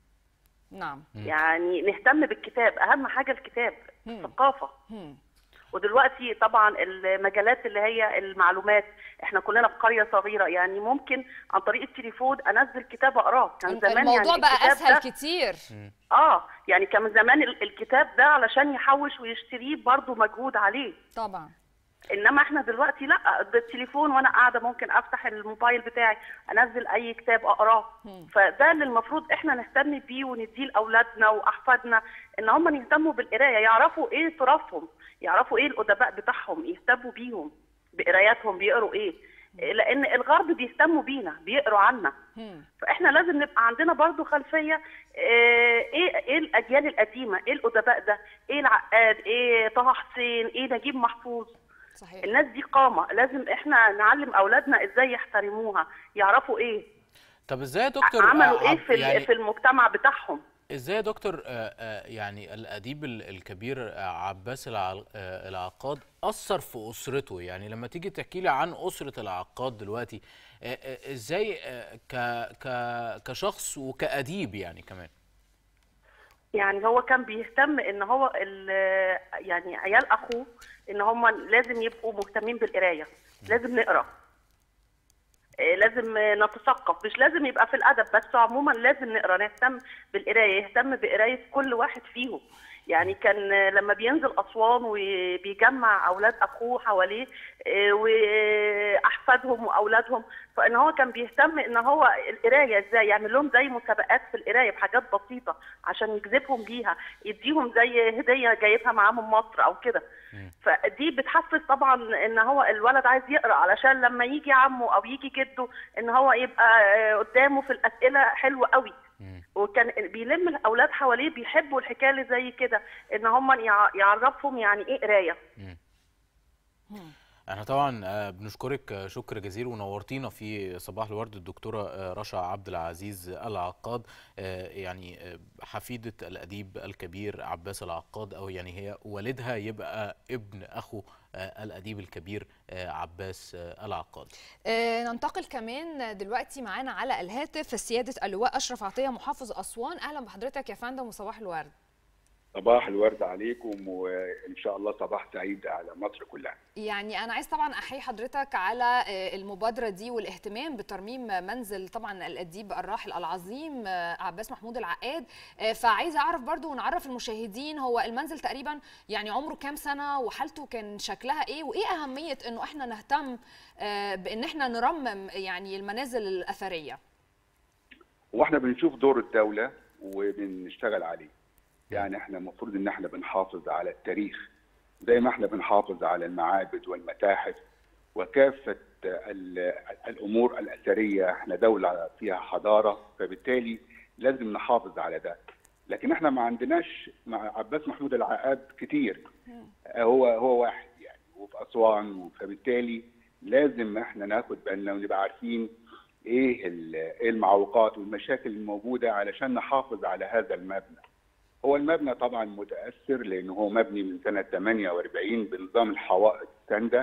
نعم يعني نهتم بالكتاب اهم حاجه الكتاب هم. ثقافه هم. ودلوقتي طبعا المجالات اللي هي المعلومات احنا كلنا في قريه صغيره يعني ممكن عن طريق التليفون انزل كتاب اقراه كان زمان الموضوع يعني بقى الكتاب اسهل ده- كتير اه يعني كان زمان ال- الكتاب ده علشان يحوش ويشتريه برضه مجهود عليه طبعا انما احنا دلوقتي لا بالتليفون وانا قاعده ممكن افتح الموبايل بتاعي انزل اي كتاب اقراه فده اللي المفروض احنا نهتم بيه ونديه لاولادنا واحفادنا ان هم يهتموا بالقرايه يعرفوا ايه تراثهم يعرفوا ايه الادباء بتاعهم يهتموا بيهم بقراياتهم بيقروا ايه لان الغرب بيهتموا بينا بيقروا عنا فاحنا لازم نبقى عندنا برضو خلفيه آه، ايه ايه الاجيال القديمه ايه الادباء ده ايه العقاد ايه طه حسين ايه نجيب محفوظ صحيح الناس دي قامه لازم احنا نعلم اولادنا ازاي يحترموها يعرفوا ايه طب ازاي يا دكتور عملوا آه، ايه عب- في ال- يعني في المجتمع بتاعهم ازاي يا دكتور آه، آه، يعني الاديب ال- الكبير آه، عباس الع- آه، العقاد اثر في اسرته يعني لما تيجي تحكي لي عن اسره العقاد دلوقتي آه، آه، ازاي آه، ك ك كشخص وكاديب يعني كمان يعني هو كان بيهتم ان هو ال- يعني عيال اخوه ان هم لازم يبقوا مهتمين بالقرايه لازم نقرا إيه، لازم نتثقف مش لازم يبقى في الادب بس عموما لازم نقرا نهتم بالقرايه يهتم بقرايه كل واحد فيهم يعني كان لما بينزل اسوان وبيجمع اولاد اخوه حواليه إيه، واحفادهم واولادهم فان هو كان بيهتم ان هو القرايه ازاي يعمل لهم زي مسابقات في القرايه بحاجات بسيطه عشان يجذبهم بيها يديهم زي هديه جايبها معاه من مصر او كده فدي بتحفز طبعا ان هو الولد عايز يقرا علشان لما يجي عمه او يجي جده ان هو يبقى آه، قدامه في الاسئله حلو قوي وكان بيلم الاولاد حواليه بيحبوا الحكايه اللي زي كده ان هم يع- يعرفهم يعني ايه قرايه احنا طبعا آه، بنشكرك آه، شكر جزيل ونورتينا في صباح الورد الدكتوره آه، رشا عبد العزيز العقاد آه، يعني آه، حفيده الاديب الكبير عباس العقاد او يعني هي والدها يبقى ابن اخو آه، الاديب الكبير آه، عباس آه، العقاد آه، ننتقل كمان دلوقتي معانا على الهاتف سياده اللواء اشرف عطيه محافظ اسوان اهلا بحضرتك يا فندم وصباح الورد صباح الورد عليكم وان شاء الله صباح سعيد على مصر كلها يعني انا عايز طبعا احيي حضرتك على آه، المبادره دي والاهتمام بترميم منزل طبعا الاديب الراحل العظيم آه، عباس محمود العقاد آه، فعايزه اعرف برضو ونعرف المشاهدين هو المنزل تقريبا يعني عمره كام سنه وحالته كان شكلها ايه وايه اهميه انه احنا نهتم آه، بان احنا نرمم يعني المنازل الاثريه واحنا بنشوف دور الدوله وبنشتغل عليه يعني احنا المفروض ان احنا بنحافظ على التاريخ زي ما احنا بنحافظ على المعابد والمتاحف وكافه ال- الامور الاثريه احنا دوله فيها حضاره فبالتالي لازم نحافظ على ده لكن احنا ما عندناش مع عباس محمود العقاد كتير هو هو واحد يعني وفي اسوان فبالتالي لازم احنا ناخد بالنا ونبقى عارفين ايه ال- ايه المعوقات والمشاكل الموجوده علشان نحافظ على هذا المبنى. هو المبنى طبعا متاثر لانه هو مبني من سنه 48 بنظام الحوائط السانده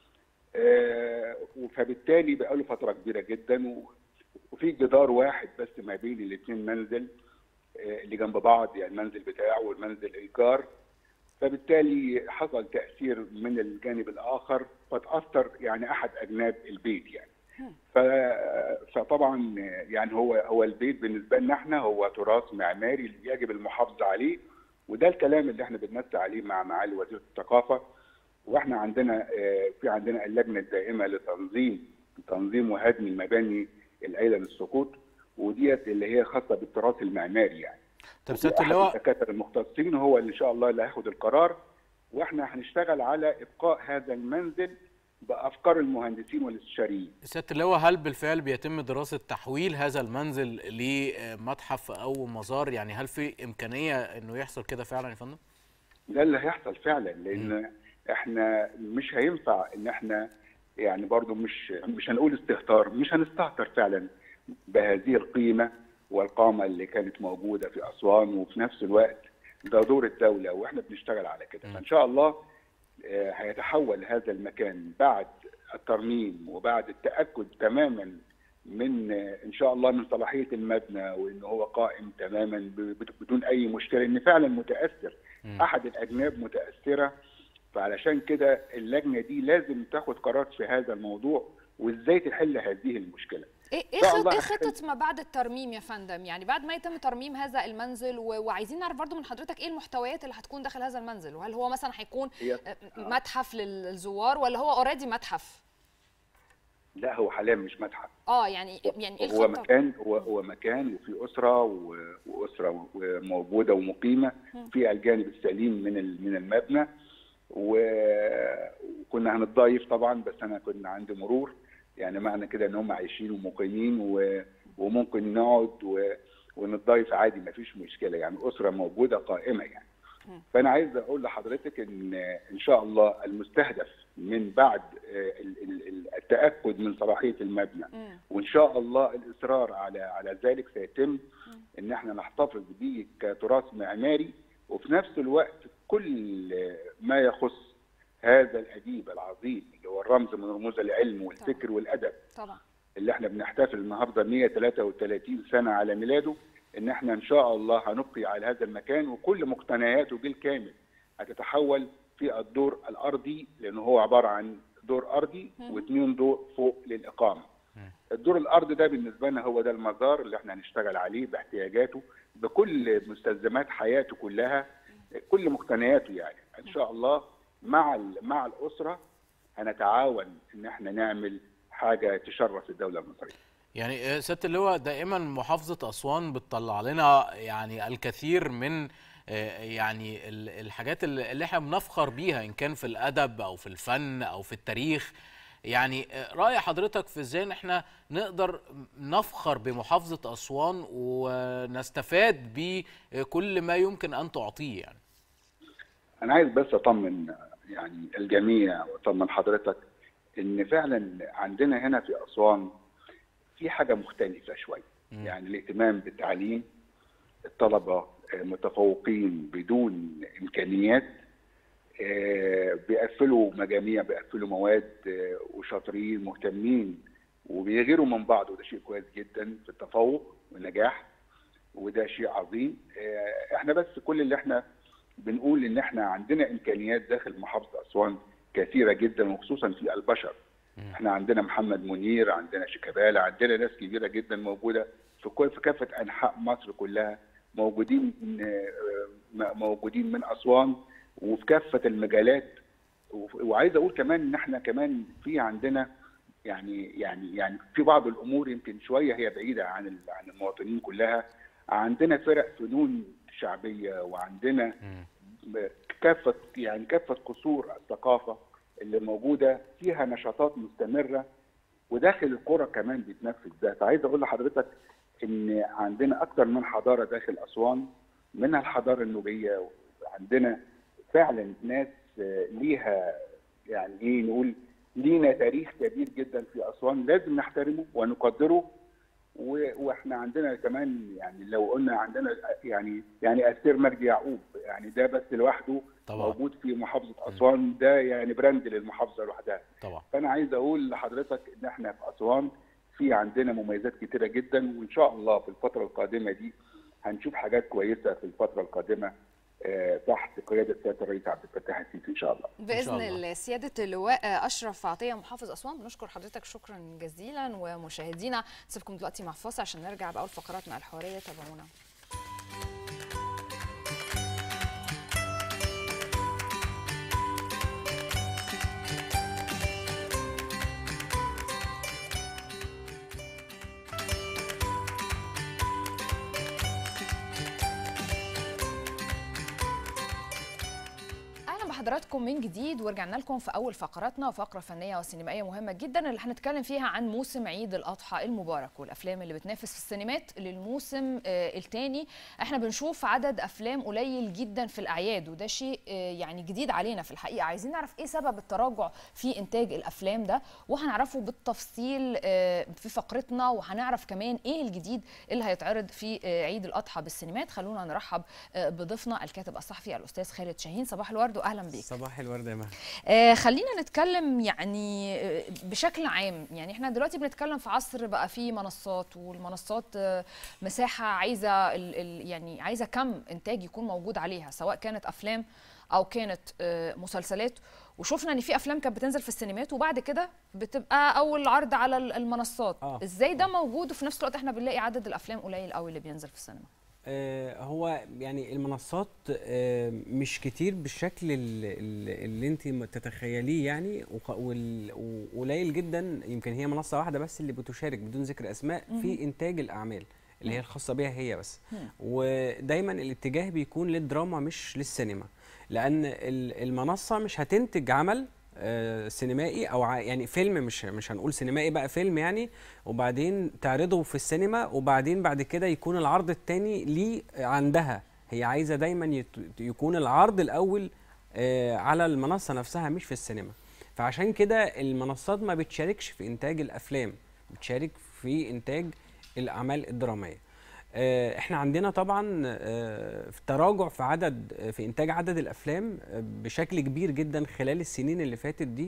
آه، فبالتالي بقى له فتره كبيره جدا و- وفي جدار واحد بس ما بين الاثنين منزل آه، اللي جنب بعض يعني المنزل بتاعه والمنزل الجار فبالتالي حصل تاثير من الجانب الاخر فتاثر يعني احد اجناب البيت يعني ف... فطبعا يعني هو هو البيت بالنسبه لنا احنا هو تراث معماري يجب المحافظه عليه وده الكلام اللي احنا بنمسي عليه مع معالي وزير الثقافه واحنا عندنا آه، في عندنا اللجنه الدائمه لتنظيم تنظيم وهدم المباني القايله للسقوط وديت اللي هي خاصه بالتراث المعماري يعني طب وفي سياده أحد اللواء الدكاتره المختصين هو اللي ان شاء الله اللي هياخد القرار واحنا هنشتغل على ابقاء هذا المنزل بافكار المهندسين والاستشاريين سياده اللواء هل بالفعل بيتم دراسه تحويل هذا المنزل لمتحف او مزار يعني هل في امكانيه انه يحصل كده فعلا يا فندم؟ ده اللي هيحصل فعلا لان احنا مش هينفع ان احنا يعني برضو مش مش هنقول استهتار مش هنستهتر فعلا بهذه القيمه والقامه اللي كانت موجوده في اسوان وفي نفس الوقت ده دور الدوله واحنا بنشتغل على كده فان شاء الله آه، هيتحول هذا المكان بعد الترميم وبعد التاكد تماما من آه، ان شاء الله من صلاحيه المبنى وان هو قائم تماما ب- بدون اي مشكله ان فعلا متاثر احد الاجناب متاثره فعلشان كده اللجنه دي لازم تاخد قرار في هذا الموضوع وازاي تحل هذه المشكله ايه ايه إن شاء خط- الله ايه هتحل. خطه ما بعد الترميم يا فندم يعني بعد ما يتم ترميم هذا المنزل و... وعايزين نعرف برضو من حضرتك ايه المحتويات اللي هتكون داخل هذا المنزل وهل هو مثلا هيكون هي- آه، متحف للزوار ولا هو اوريدي متحف لا هو حاليا مش متحف اه يعني يعني ايه هو الخطه مكان هو هو مكان وفي اسره و- واسره موجوده ومقيمه في الجانب السليم من ال- من المبنى و- وكنا هنتضايف طبعا بس انا كنا عندي مرور يعني معنى كده ان هم عايشين ومقيمين و- وممكن نقعد و- ونتضايف عادي ما فيش مشكله يعني اسره موجوده قائمه يعني فانا عايز اقول لحضرتك ان ان شاء الله المستهدف من بعد آه، ال- ال- ال- التاكد من صلاحيه المبنى وان شاء الله الاصرار على على ذلك سيتم ان احنا نحتفظ به كتراث معماري وفي نفس الوقت كل ما يخص هذا الاديب العظيم اللي هو الرمز من رموز العلم والفكر والادب طبعا اللي احنا بنحتفل النهارده 133 سنه على ميلاده ان احنا ان شاء الله هنبقي على هذا المكان وكل مقتنياته بالكامل هتتحول في الدور الارضي لانه هو عباره عن دور ارضي واثنين دور فوق للاقامه. الدور الارضي ده بالنسبه لنا هو ده المزار اللي احنا هنشتغل عليه باحتياجاته بكل مستلزمات حياته كلها كل مقتنياته يعني ان شاء الله مع ال- مع الاسره هنتعاون ان احنا نعمل حاجه تشرف الدوله المصريه. يعني آه، سياده اللواء دائما محافظه اسوان بتطلع لنا يعني الكثير من آه، يعني ال- الحاجات اللي اللي احنا بنفخر بيها ان كان في الادب او في الفن او في التاريخ يعني آه، راي حضرتك في ازاي إن احنا نقدر نفخر بمحافظه اسوان ونستفاد بكل ما يمكن ان تعطيه يعني انا عايز بس اطمن يعني الجميع واطمن حضرتك ان فعلا عندنا هنا في اسوان في حاجه مختلفه شويه يعني الاهتمام بالتعليم الطلبه آه، متفوقين بدون امكانيات آه، بيقفلوا مجاميع بيقفلوا مواد آه، وشاطرين مهتمين وبيغيروا من بعض وده شيء كويس جدا في التفوق والنجاح وده شيء عظيم آه، احنا بس كل اللي احنا بنقول ان احنا عندنا امكانيات داخل محافظه اسوان كثيره جدا وخصوصا في البشر احنا عندنا محمد منير عندنا شيكابالا عندنا ناس كبيره جدا موجوده في كل في كافه انحاء مصر كلها موجودين آه، م- موجودين من اسوان وفي كافه المجالات وف- وعايز اقول كمان ان احنا كمان في عندنا يعني يعني يعني في بعض الامور يمكن شويه هي بعيده عن ال- عن المواطنين كلها عندنا فرق فنون شعبيه وعندنا ب- كافه يعني كافه قصور الثقافه اللي موجوده فيها نشاطات مستمره وداخل القرى كمان بيتنفذ ده فعايز اقول لحضرتك ان عندنا اكتر من حضاره داخل اسوان منها الحضاره النوبيه وعندنا فعلا ناس آه، ليها يعني ايه نقول لينا تاريخ كبير جدا في اسوان لازم نحترمه ونقدره و- واحنا عندنا كمان يعني لو قلنا عندنا يعني يعني اسير مجدي يعقوب يعني ده بس لوحده طبعا. موجود في محافظه اسوان ده يعني براند للمحافظه لوحدها طبعا فانا عايز اقول لحضرتك ان احنا في اسوان في عندنا مميزات كتيره جدا وان شاء الله في الفتره القادمه دي هنشوف حاجات كويسه في الفتره القادمه آه، تحت قياده سياده الرئيس عبد الفتاح السيسي ان شاء الله باذن الله سياده اللواء اشرف عطيه محافظ اسوان بنشكر حضرتك شكرا جزيلا ومشاهدينا نسيبكم دلوقتي مع فاصل عشان نرجع باول فقراتنا الحواريه تابعونا بحضراتكم من جديد ورجعنا لكم في اول فقراتنا فقره فنيه وسينمائيه مهمه جدا اللي هنتكلم فيها عن موسم عيد الاضحى المبارك والافلام اللي بتنافس في السينمات للموسم آه، الثاني احنا بنشوف عدد افلام قليل جدا في الاعياد وده شيء آه، يعني جديد علينا في الحقيقه عايزين نعرف ايه سبب التراجع في انتاج الافلام ده وهنعرفه بالتفصيل آه، في فقرتنا وهنعرف كمان ايه الجديد اللي هيتعرض في آه، عيد الاضحى بالسينمات خلونا نرحب آه، بضيفنا الكاتب الصحفي الاستاذ خالد شاهين صباح الورد واهلا بيك صباح الورد يا مها آه خلينا نتكلم يعني آه، بشكل عام يعني احنا دلوقتي بنتكلم في عصر بقى فيه منصات والمنصات آه، مساحة عايزة ال ال يعني عايزة كم انتاج يكون موجود عليها سواء كانت افلام او كانت آه، مسلسلات وشفنا ان في افلام كانت بتنزل في السينمات وبعد كده بتبقى اول عرض على ال- المنصات آه. ازاي ده موجود وفي نفس الوقت احنا بنلاقي عدد الافلام قليل قوي اللي بينزل في السينما آه، هو يعني المنصات آه، مش كتير بالشكل ال- ال- اللي انت م- تتخيليه يعني وق- وال- وقليل جدا يمكن هي منصه واحده بس اللي بتشارك بدون ذكر اسماء في مهم. انتاج الاعمال اللي هي مم. الخاصه بيها هي بس مم. ودايما الاتجاه بيكون للدراما مش للسينما لان ال- المنصه مش هتنتج عمل آه، سينمائي او ع- يعني فيلم مش مش هنقول سينمائي بقى فيلم يعني وبعدين تعرضه في السينما وبعدين بعد كده يكون العرض التاني ليه عندها هي عايزه دايما يت- يكون العرض الاول آه، على المنصه نفسها مش في السينما فعشان كده المنصات ما بتشاركش في انتاج الافلام بتشارك في انتاج الاعمال الدراميه آه، احنا عندنا طبعا آه، في تراجع في عدد في انتاج عدد الافلام آه، بشكل كبير جدا خلال السنين اللي فاتت دي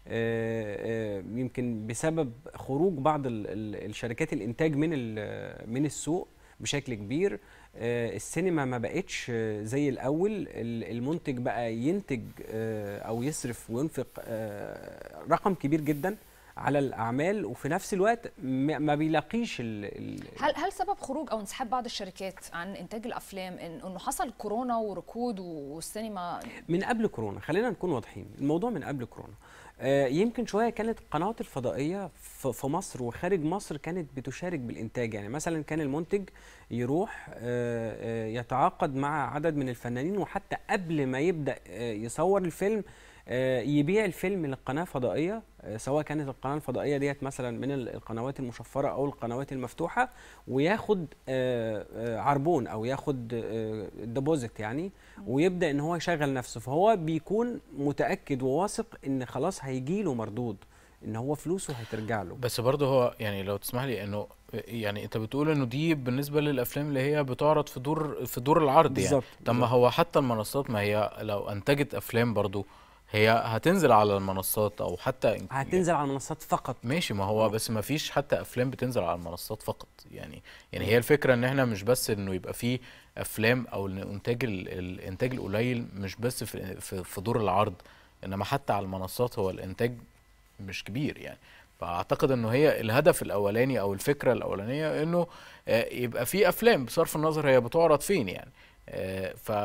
آه، آه، يمكن بسبب خروج بعض ال- ال- الشركات الانتاج من ال- من السوق بشكل كبير آه، السينما ما بقتش آه، زي الاول ال- المنتج بقى ينتج آه، او يصرف وينفق آه، رقم كبير جدا على الاعمال وفي نفس الوقت ما ما بيلاقيش ال- ال- هل هل سبب خروج او انسحاب بعض الشركات عن انتاج الافلام إن انه حصل كورونا وركود والسينما من قبل كورونا خلينا نكون واضحين الموضوع من قبل كورونا آه، يمكن شويه كانت القنوات الفضائيه ف- في مصر وخارج مصر كانت بتشارك بالانتاج يعني مثلا كان المنتج يروح آه، آه، يتعاقد مع عدد من الفنانين وحتى قبل ما يبدا آه، يصور الفيلم آه، يبيع الفيلم للقناه فضائيه آه، سواء كانت القناه الفضائيه ديت مثلا من ال- القنوات المشفره او القنوات المفتوحه وياخد آه، آه، عربون او ياخد ديبوزيت يعني ويبدا ان هو يشغل نفسه فهو بيكون متاكد وواثق ان خلاص هيجي له مردود ان هو فلوسه هترجع له بس برضه هو يعني لو تسمح لي انه يعني انت بتقول انه دي بالنسبه للافلام اللي هي بتعرض في دور في دور العرض يعني بالظبط، طب ما بالظبط. هو حتى المنصات ما هي لو انتجت افلام برضه هي هتنزل على المنصات او حتى هتنزل على المنصات فقط ماشي ما هو بس ما فيش حتى افلام بتنزل على المنصات فقط يعني يعني هي الفكره ان احنا مش بس انه يبقى في افلام او إن انتاج ال- الانتاج القليل مش بس في في, في دور العرض انما حتى على المنصات هو الانتاج مش كبير يعني فاعتقد انه هي الهدف الاولاني او الفكره الاولانيه انه آه، يبقى في افلام بصرف النظر هي بتعرض فين يعني آه، ف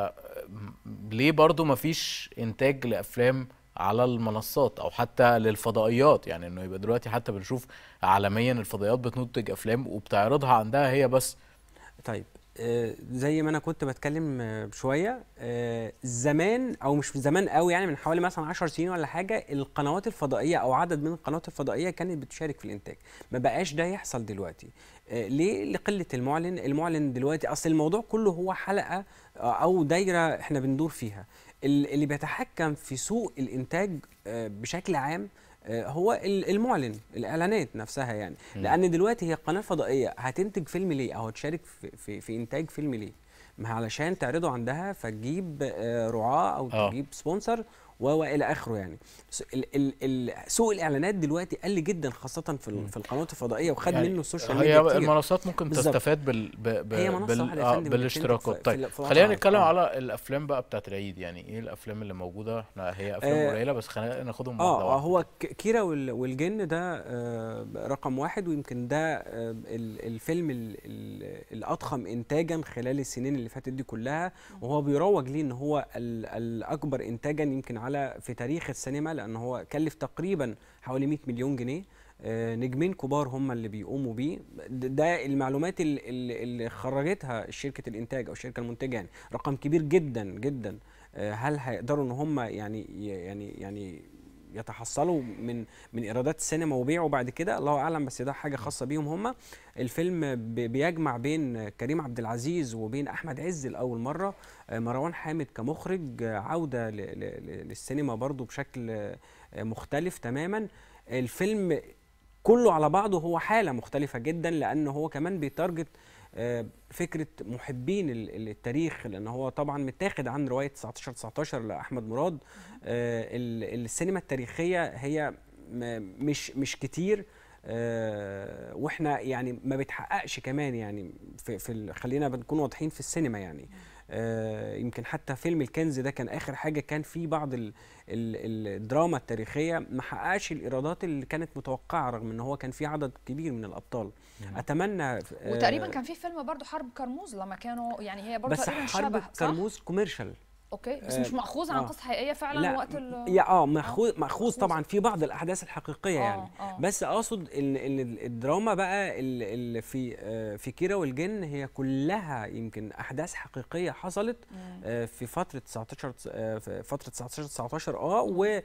ليه برضو ما فيش انتاج لافلام على المنصات او حتى للفضائيات يعني انه يبقى دلوقتي حتى بنشوف عالميا الفضائيات بتنتج افلام وبتعرضها عندها هي بس طيب آه، زي ما انا كنت بتكلم آه، بشويه آه، زمان او مش من زمان قوي يعني من حوالي مثلا 10 سنين ولا حاجه القنوات الفضائيه او عدد من القنوات الفضائيه كانت بتشارك في الانتاج ما بقاش ده يحصل دلوقتي آه، ليه لقله المعلن المعلن دلوقتي اصل الموضوع كله هو حلقه آه، او دايره احنا بندور فيها ال- اللي بيتحكم في سوق الانتاج آه، بشكل عام آه، هو ال- المعلن الاعلانات نفسها يعني مم. لان دلوقتي هي قناه فضائيه هتنتج فيلم ليه او هتشارك في, في, في انتاج فيلم ليه ما علشان تعرضه عندها فتجيب آه، رعاه او آه. تجيب سبونسر و والى اخره يعني س- ال ال ال سوق الاعلانات دلوقتي قل جدا خاصه في, ال- في القنوات الفضائيه وخد يعني منه السوشيال هي ميديا كتير المنصات ممكن بالظبط. تستفاد بال ب... ب... هي منصة بال... واحدة يا آه فندم بالاشتراكات بتنتج في- طيب في- في خلينا وضع- نتكلم آه. على الافلام بقى بتاعت العيد يعني ايه الافلام اللي موجوده احنا هي افلام آه، قليله بس خلينا ناخدهم اه واحده آه، واحده هو ك- كيرا وال- والجن ده آه رقم واحد ويمكن ده آه ال- الفيلم ال- ال- الاضخم انتاجا خلال السنين اللي فاتت دي كلها وهو بيروج ليه ان هو ال- الاكبر انتاجا يمكن على في تاريخ السينما لان هو كلف تقريبا حوالي 100 مليون جنيه آه، نجمين كبار هم اللي بيقوموا بيه د- ده المعلومات ال- ال- اللي خرجتها شركه الانتاج او الشركه المنتجه يعني رقم كبير جدا جدا آه، هل هيقدروا ان هم يعني يعني يعني يتحصلوا من من ايرادات السينما وبيعوا بعد كده الله اعلم بس ده حاجه خاصه بيهم هم الفيلم بي- بيجمع بين كريم عبد العزيز وبين احمد عز لاول مره آه، مروان حامد كمخرج آه، عوده ل- ل- ل- للسينما برضو بشكل آه، مختلف تماما الفيلم كله على بعضه هو حاله مختلفه جدا لان هو كمان بيتارجت آه، فكره محبين ال- ال- التاريخ لان هو طبعا متاخد عن روايه 19 19 لاحمد مراد آه، ال- السينما التاريخيه هي م- مش مش كتير آه، واحنا يعني ما بتحققش كمان يعني في, في ال- خلينا بنكون واضحين في السينما يعني آه، يمكن حتى فيلم الكنز ده كان اخر حاجه كان فيه بعض ال ال الدراما التاريخيه ما حققش الايرادات اللي كانت متوقعه رغم ان هو كان فيه عدد كبير من الابطال اتمنى آه، وتقريبا كان في فيلم برضو حرب كرموز لما كانوا يعني هي برضو بس تقريبا حرب شبه صح؟ كرموز كوميرشال اوكي بس آه، مش مأخوذ عن آه. قصة حقيقية فعلا لا وقت ال يا اه مأخوذ مأخوذ طبعا في بعض الاحداث الحقيقيه آه، يعني آه. بس اقصد ان ان الدراما بقى ال- اللي في آه، في كيرة والجن هي كلها يمكن احداث حقيقيه حصلت آه، في فتره 19 آه، في فتره 19 19 اه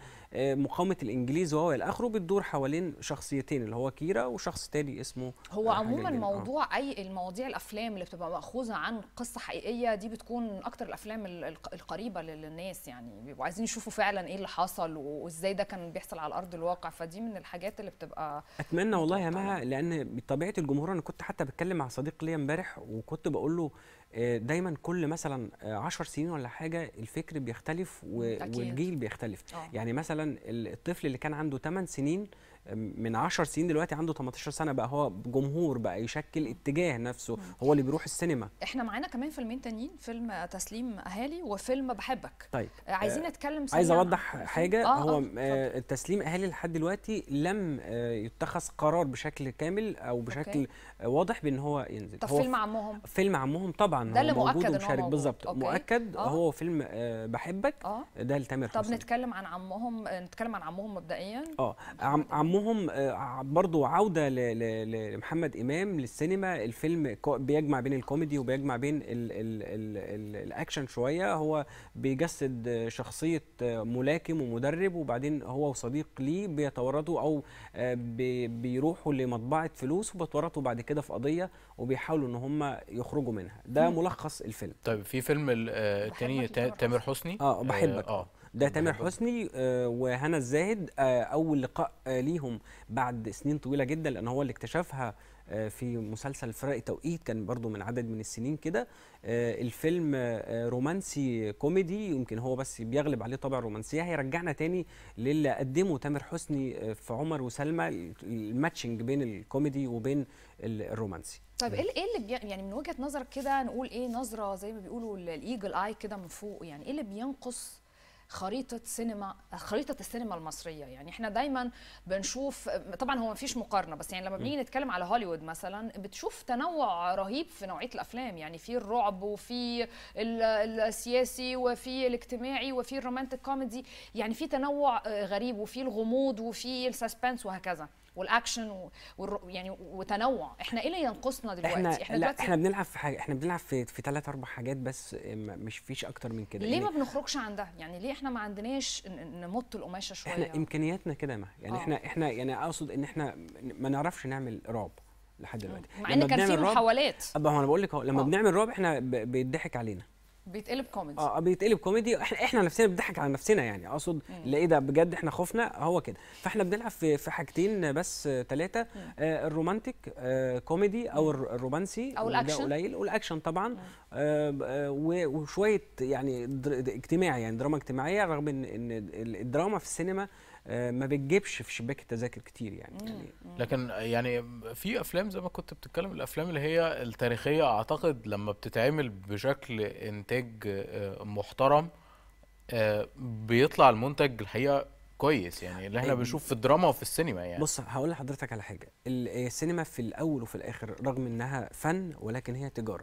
ومقاومه الانجليز وهو الى اخره بتدور حوالين شخصيتين اللي هو كيرة وشخص تاني اسمه هو آه، حاجة عموما الجن. آه. موضوع اي المواضيع الافلام اللي بتبقى مأخوذة عن قصة حقيقية دي بتكون من اكتر الافلام ال- الق- القريبة لل- للناس يعني بيبقوا عايزين يشوفوا فعلا ايه اللي حصل وازاي ده كان بيحصل على ارض الواقع فدي من الحاجات اللي بتبقى اتمنى والله يا مها لان بطبيعه الجمهور انا كنت حتى بتكلم مع صديق ليا امبارح وكنت بقول له آه، دايما كل مثلا 10 سنين ولا حاجه الفكر بيختلف و- أكيد. والجيل بيختلف آه. يعني مثلا ال- الطفل اللي كان عنده 8 سنين آه، من 10 سنين دلوقتي عنده 18 سنه بقى هو جمهور بقى يشكل اتجاه نفسه هو اللي بيروح السينما احنا معانا كمان فيلمين تانيين فيلم تسليم اهالي وفيلم بحبك طيب آه، عايزين آه، نتكلم عايز سريعاً اوضح عن- حاجه آه، هو آه، آه تسليم اهالي لحد دلوقتي لم آه يتخذ قرار بشكل كامل او بشكل آه واضح بان هو ينزل طب هو فيلم عمهم فيلم عمهم طبعا ده هو اللي موجود مؤكد إن هو ومشارك موجود. بالظبط أوكي. مؤكد آه. هو فيلم آه بحبك اه ده لتامر طب حسني نتكلم عن عمهم آه، نتكلم عن عمهم مبدئيا اه عم عمهم آه، ع- برضو عوده ل- ل- ل- لمحمد امام للسينما الفيلم كو- بيجمع بين الكوميدي وبيجمع بين ال ال ال ال الاكشن شويه هو بيجسد آه، شخصيه آه، ملاكم ومدرب وبعدين هو وصديق ليه بيتورطوا او آه، بي- بيروحوا لمطبعه فلوس وبيتورطوا بعد كده في قضيه وبيحاولوا ان هم يخرجوا منها ده مم. ملخص الفيلم طيب في فيلم ال- آه، التاني تا- تامر حسني اه بحبك اه ده تامر بحبك. حسني آه وهنا الزاهد آه اول لقاء آه ليهم بعد سنين طويله جدا لان هو اللي اكتشفها آه في مسلسل فرق توقيت كان برضو من عدد من السنين كده آه الفيلم آه رومانسي كوميدي يمكن هو بس بيغلب عليه طابع الرومانسيه هيرجعنا تاني للي قدمه تامر حسني آه في عمر وسلمى الماتشنج بين الكوميدي وبين ال- الرومانسي طيب ايه ايه اللي بي... يعني من وجهه نظرك كده نقول ايه نظره زي ما بيقولوا ال- الايجل اي كده من فوق يعني ايه اللي بينقص خريطة سينما خريطة السينما المصرية يعني احنا دايما بنشوف طبعا هو مفيش مقارنة بس يعني لما بنيجي نتكلم على هوليوود مثلا بتشوف تنوع رهيب في نوعية الأفلام يعني في الرعب وفي ال- السياسي وفي الاجتماعي وفي الرومانتك كوميدي يعني في تنوع آه، غريب وفي الغموض وفي السسبنس وهكذا والاكشن و... والر... يعني وتنوع احنا ايه اللي ينقصنا دلوقتي احنا لا دلوقتي احنا بنلعب في حاجه احنا بنلعب في في ثلاث اربع حاجات بس آه، ما- مش فيش اكتر من كده ليه يعني ما بنخرجش عن ده يعني ليه احنا ما عندناش ن- نمط القماشه شويه احنا امكانياتنا كده ما يعني آه. احنا احنا يعني اقصد ان احنا ما نعرفش نعمل رعب لحد دلوقتي مع لما ان كان في بنعمل رعب- محاولات ابقى هو انا بقول لك اهو لما آه. بنعمل رعب احنا ب- بيضحك علينا بيتقلب كوميدي اه بيتقلب كوميدي احنا احنا نفسنا بنضحك على نفسنا يعني اقصد لا ايه ده بجد احنا خفنا هو كده فاحنا بنلعب في في حاجتين بس ثلاثه آه الرومانتيك آه كوميدي او الر- الرومانسي أو وده الأكشن. قليل والاكشن طبعا آه ب- آه و- وشويه يعني در- د- اجتماعي يعني دراما اجتماعيه رغم ان ان ال- الدراما في السينما آه ما بتجيبش في شباك التذاكر كتير يعني, يعني لكن يعني في افلام زي ما كنت بتتكلم الافلام اللي هي التاريخيه اعتقد لما بتتعمل بشكل انتاج آه، محترم آه، بيطلع المنتج الحقيقه كويس يعني اللي احنا أيوة. بنشوف في الدراما وفي السينما يعني بص هقول لحضرتك على حاجه ال- السينما في الاول وفي الاخر رغم انها فن ولكن هي تجاره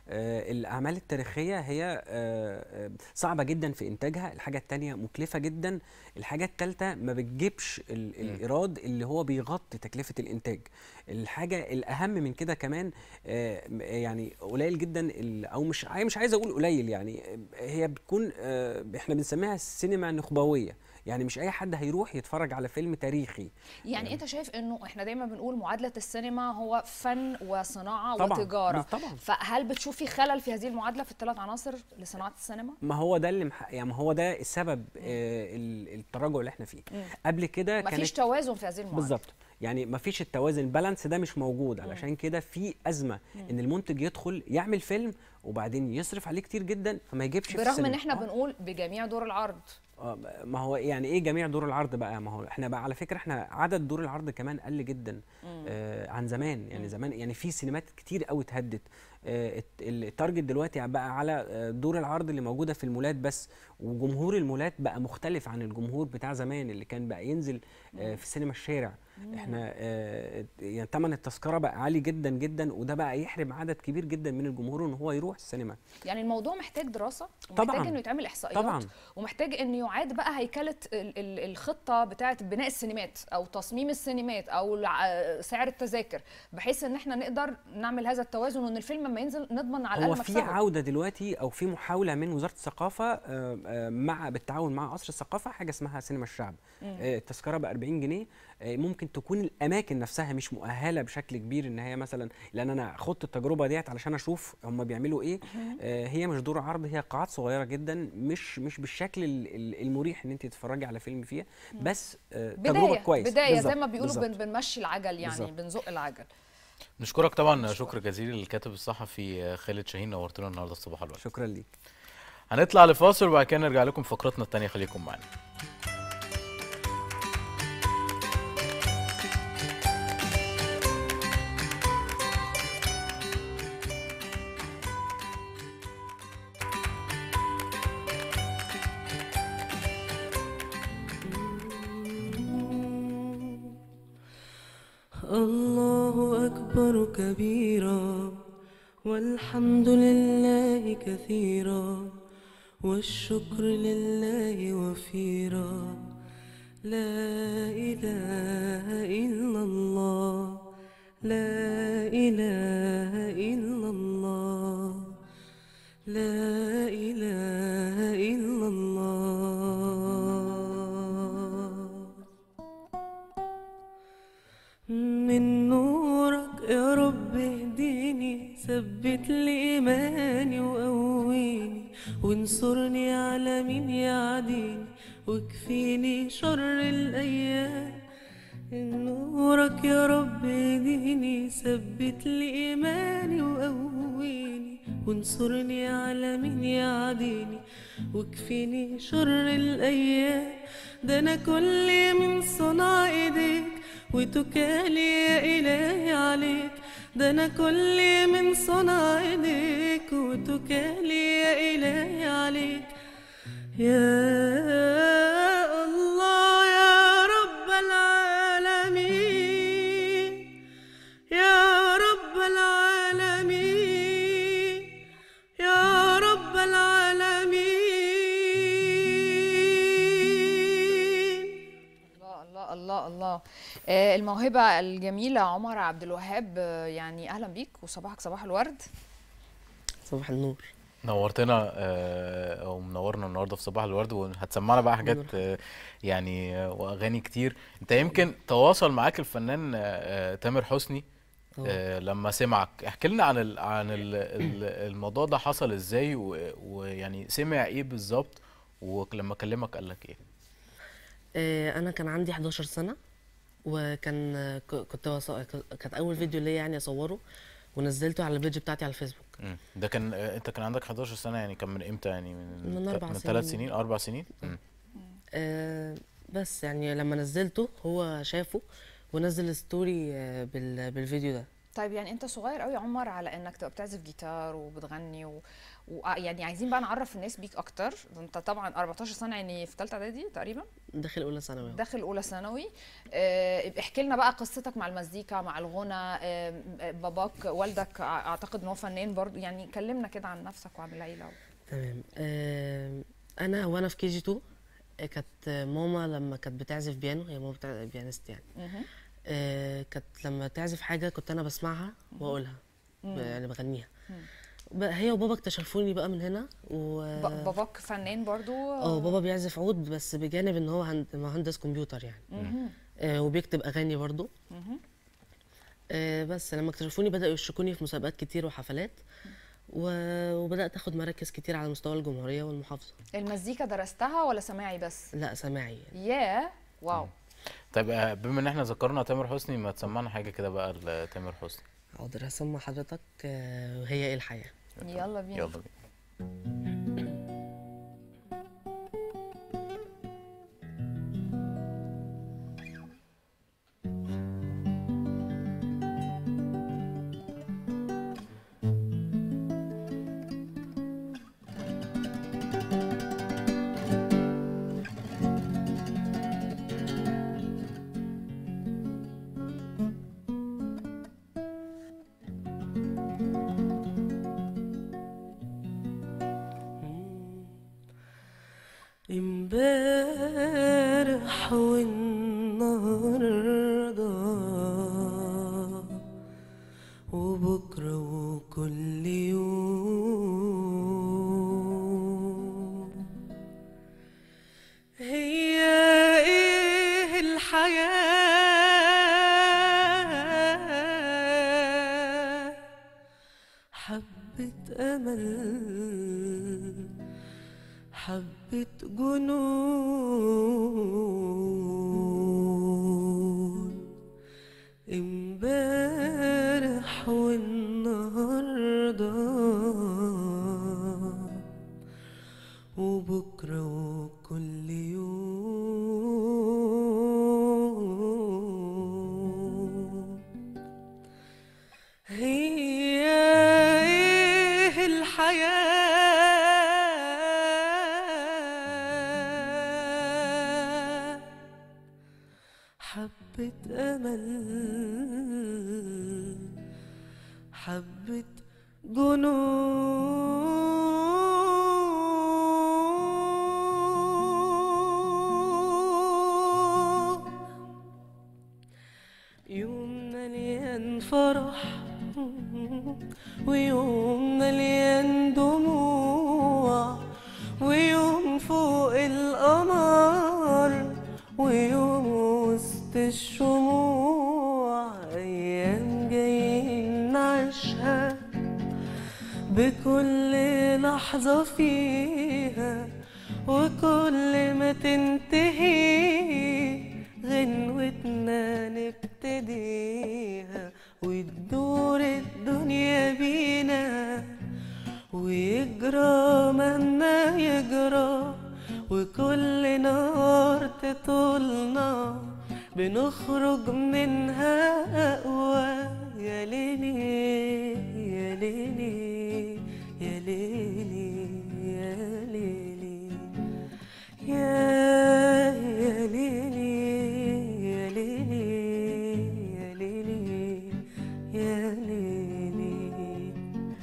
آه، الاعمال التاريخيه هي آه، آه، صعبه جدا في انتاجها الحاجه التانية مكلفه جدا الحاجه التالتة ما بتجيبش ال- الايراد اللي هو بيغطي تكلفه الانتاج الحاجه الاهم من كده كمان آه، م- يعني قليل جدا ال- او مش عاي- مش عايز اقول قليل يعني آه، هي بتكون آه، احنا بنسميها السينما النخبويه يعني مش اي حد هيروح يتفرج على فيلم تاريخي يعني انت شايف انه احنا دايما بنقول معادله السينما هو فن وصناعه طبعاً، وتجاره طبعاً. فهل بتشوف في خلل في هذه المعادله في الثلاث عناصر لصناعه السينما ما هو ده اللي مح... يعني ما هو ده السبب آه ال- التراجع اللي احنا فيه مم. قبل كده مفيش كانت توازن في هذه المعادله بالظبط يعني ما فيش التوازن البالانس ده مش موجود علشان كده في ازمه مم. ان المنتج يدخل يعمل فيلم وبعدين يصرف عليه كتير جدا فما يجيبش في برغم ان السينما. احنا آه. بنقول بجميع دور العرض آه، ما هو يعني ايه جميع دور العرض بقى ما هو احنا بقى على فكره احنا عدد دور العرض كمان قل جدا مم. آه عن زمان يعني مم. زمان يعني في سينمات كتير قوي اتهدت آه الت- التارجت دلوقتي بقى على آه، دور العرض اللي موجوده في المولات بس وجمهور المولات بقى مختلف عن الجمهور بتاع زمان اللي كان بقى ينزل آه في سينما الشارع مم. احنا آه يعني ثمن التذكره بقى عالي جدا جدا وده بقى يحرم عدد كبير جدا من الجمهور ان هو يروح السينما يعني الموضوع محتاج دراسه طبعاً. ومحتاج انه يتعمل احصائيات طبعاً. ومحتاج انه يعاد بقى هيكله ال- ال- الخطه بتاعه بناء السينمات او تصميم السينمات او الع- سعر التذاكر بحيث ان احنا نقدر نعمل هذا التوازن وان الفيلم لما ينزل نضمن على هو الاقل في مكسبه عوده دلوقتي او في محاوله من وزاره الثقافه آه، آه، مع بالتعاون مع قصر الثقافه حاجه اسمها سينما الشعب مم. آه، التذكره ب 40 جنيه آه، ممكن تكون الاماكن نفسها مش مؤهله بشكل كبير ان هي مثلا لان انا خدت التجربه ديت علشان اشوف هم بيعملوا ايه مم. آه، هي مش دور عرض هي قاعات صغيره جدا مش مش بالشكل ال- ال- المريح ان انت تتفرجي على فيلم فيها مم. بس آه، تجربه بدايه كويس بدايه زي بالظبط، ما بيقولوا بالظبط. بن بنمشي العجل يعني بالظبط. بنزق العجل نشكرك طبعا شكر جزيل للكاتب الصحفي خالد شاهين نورتنا النهارده في صباح الورد شكرا ليك هنطلع لفاصل وبعد كده نرجع لكم فقرتنا الثانيه خليكم معانا الله أكبر كبيرا والحمد لله كثيرا والشكر لله وفيرا لا إله إلا الله لا إله إلا الله لا إله إلا الله من نورك يا رب اهديني ثبت لي إيماني وقويني وانصرني على مين يعديني واكفيني شر الأيام من نورك يا رب اهديني ثبت لي إيماني وقويني وانصرني على مين يعديني واكفيني شر الأيام ده أنا كل من صنع إيديك وتكالي يا إلهي عليك ده أنا كل من صنع إيديك وتكالي يا إلهي عليك يا الله يا رب العالمين يا رب العالمين يا رب العالمين الله الله الله الله آه، الموهبه الجميله عمر عبد الوهاب آه، يعني اهلا بيك وصباحك صباح الورد صباح النور نورتنا آه، او منورنا النهارده في صباح الورد وهتسمعنا بقى حاجات آه، يعني آه، واغاني كتير انت يمكن تواصل معاك الفنان آه، آه، تامر حسني آه، لما سمعك احكي لنا عن ال عن ال ال الموضوع ده حصل ازاي و- ويعني سمع ايه بالظبط ولما كلمك قال لك ايه آه، انا كان عندي 11 سنه وكان آه، ك- كنت وص... كانت اول فيديو ليا يعني اصوره ونزلته على البيج بتاعتي على الفيسبوك مم. ده كان آه، انت كان عندك 11 سنه يعني كان من امتى يعني من من أربع من سنين. ثلاث سنين اربع سنين مم. آه، بس يعني لما نزلته هو شافه ونزل ستوري آه، بال... بالفيديو ده طيب يعني انت صغير قوي يا عمر على انك تبقى بتعزف جيتار وبتغني و... و... يعني عايزين بقى نعرف الناس بيك اكتر انت طبعا 14 سنه يعني في ثالثه اعدادي تقريبا داخل اولى ثانوي أهو. داخل اولى ثانوي آه، احكي لنا بقى قصتك مع المزيكا مع الغنى آه، باباك والدك اعتقد ان هو فنان برضو يعني كلمنا كده عن نفسك وعن العيله تمام آه، انا وانا في كي جي 2 آه، كانت ماما لما كانت بتعزف بيانو هي ماما بتاع بيانست يعني مهم. آه، كانت لما تعزف حاجه كنت انا بسمعها واقولها مم. ب- يعني بغنيها مم. ب- هي وبابا اكتشفوني بقى من هنا و ب- باباك فنان برضو اه بابا بيعزف عود بس بجانب ان هو هند- مهندس كمبيوتر يعني مهم. آه، وبيكتب اغاني برضو مهم. آه، بس لما اكتشفوني بدأوا يشركوني في مسابقات كتير وحفلات و- وبدأت اخد مراكز كتير على مستوى الجمهورية والمحافظة المزيكا درستها ولا سماعي بس لا سماعي ياه واو طيب آه، بما ان احنا ذكرنا تامر حسني ما تسمعنا حاجه كده بقى لتامر حسني حاضر هسمع حضرتك آه، وهي ايه الحياة يلا بينا يلا بينا امبارح والنهارده وبكره وكل يوم هي ايه الحياه حبه امل حبة جنون امبارح والنهاردة وبكرة وكل يوم هي ايه الحياة حبة أمل حبة جنون يوم مليان فرح ويوم مليان دموع ويوم فوق القمر ويوم وسط الشموع أيام جايين نعيشها بكل لحظة فيها وكل ما تنتهي غنوتنا نبتديها وتدور الدنيا بينا ويجرى مهما يجرى وكل نار تطولنا بنخرج منها أقوى يا ليلي يا ليلي يا ليلي يا ليلي يا يا ليلي يا ليلي يا ليلي يا ليلي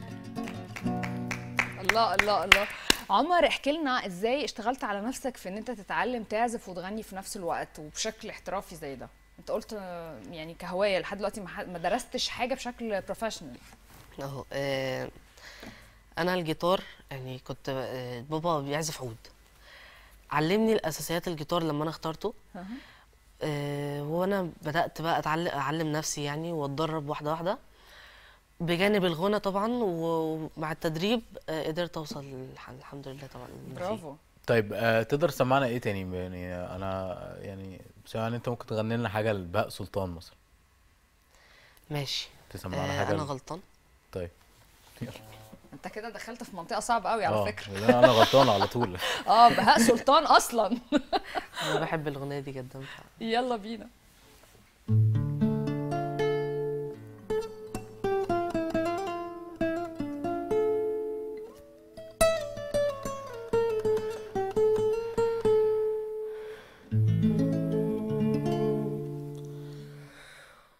الله الله الله عمر احكي لنا ازاي اشتغلت على نفسك في ان انت تتعلم تعزف وتغني في نفس الوقت وبشكل احترافي زي ده انت قلت آه، يعني كهوايه لحد دلوقتي ما ح- ما درستش حاجه بشكل بروفيشنال اهو آه، انا الجيتار يعني كنت آه، بابا بيعزف عود علمني الاساسيات الجيتار لما انا اخترته آه، وانا بدات بقى اتعلم اعلم نفسي يعني واتدرب واحده واحده بجانب الغنى طبعا ومع التدريب آه، قدرت اوصل الح- الحمد لله طبعا برافو طيب آه تقدر تسمعنا ايه تاني يعني انا يعني سامعني انت ممكن تغني لنا حاجه لبهاء سلطان مثلا ماشي تسمعنا آه، حاجه انا ل- غلطان طيب انت كده دخلت في منطقه صعبه قوي على اه فكره لا، انا غلطان على طول اه بهاء سلطان اصلا انا بحب الاغنيه دي جدا يلا بينا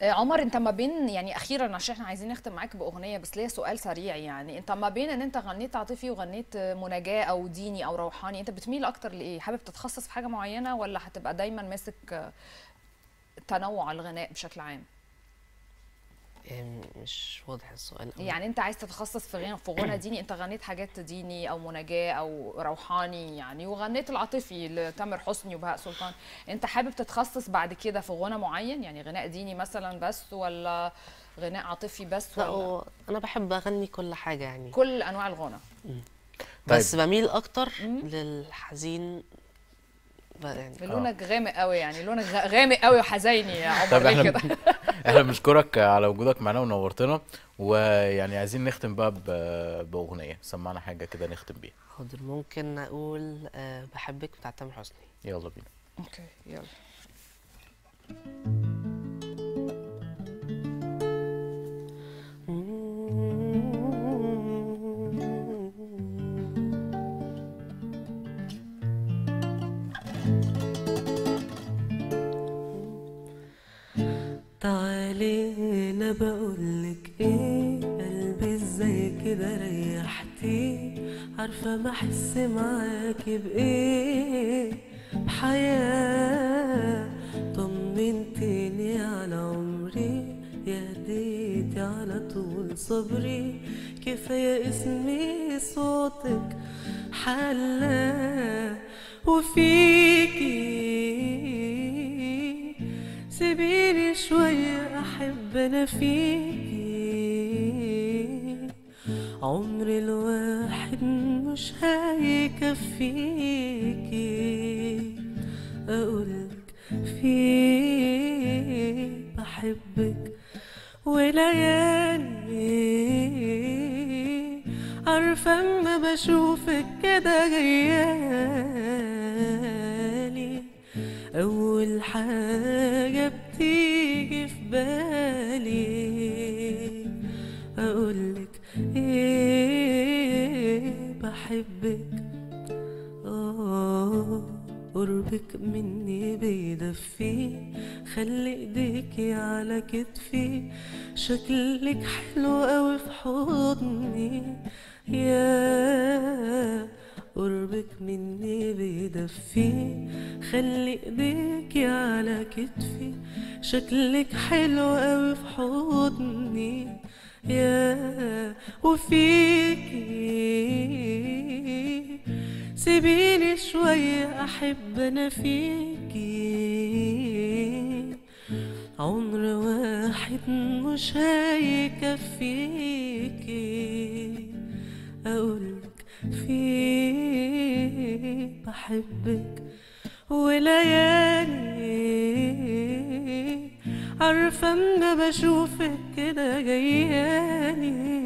آه، عمر انت ما بين يعني اخيرا عشان احنا عايزين نختم معاك باغنيه بس ليا سؤال سريع يعني انت ما بين ان انت غنيت عاطفي وغنيت آه، مناجاه او ديني او روحاني انت بتميل اكتر لايه حابب تتخصص في حاجه معينه ولا هتبقى دايما ماسك آه، تنوع الغناء بشكل عام إيه، مش واضح السؤال أوي. يعني انت عايز تتخصص في غنى في غنى ديني انت غنيت حاجات ديني او مناجاه او روحاني يعني وغنيت العاطفي لتامر حسني وبهاء سلطان انت حابب تتخصص بعد كده في غنى معين يعني غناء ديني مثلا بس ولا غناء عاطفي بس لا ولا هو انا بحب اغني كل حاجه يعني كل انواع الغنى بس طيب. بميل اكتر للحزين ب- يعني لونك غامق قوي يعني لونك غ- غامق قوي وحزيني يا عمر طيب ليه احنا كده احنا بنشكرك على وجودك معانا ونورتنا ويعني عايزين نختم بقى ب- باغنيه سمعنا حاجه كده نختم بيها حاضر ممكن اقول أه بحبك بتاع تامر حسني يلا بينا اوكي يلا تعالي انا بقولك ايه قلبي ازاي كده ريحتي عارفة بحس معاكي بايه بحياة طمنتيني على عمري يا ديتي على طول صبري كفاية اسمي صوتك حلا وفيكي سيبيني شوية أحب أنا فيكي عمر الواحد مش هيكفيكي أقولك في بحبك وليالي عارفة أما بشوفك كده جيالي أول حاجة بتيجي في بالي أقولك إيه بحبك آه قربك مني بيدفي خلي ايديكي على كتفي شكلك حلو قوي في حضني يا قربك مني بيدفي خلي ايديكي على كتفي شكلك حلو قوي في حضني يا وفيكي سيبيني شوية أحب أنا فيكي عمر واحد مش هيكفيكي أقولك في بحبك وليالي عارفة أما بشوفك كده جيالي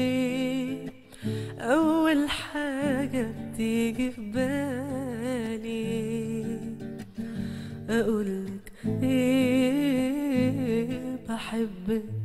أول حاجة بتيجي في بالي أقولك إيه بحبك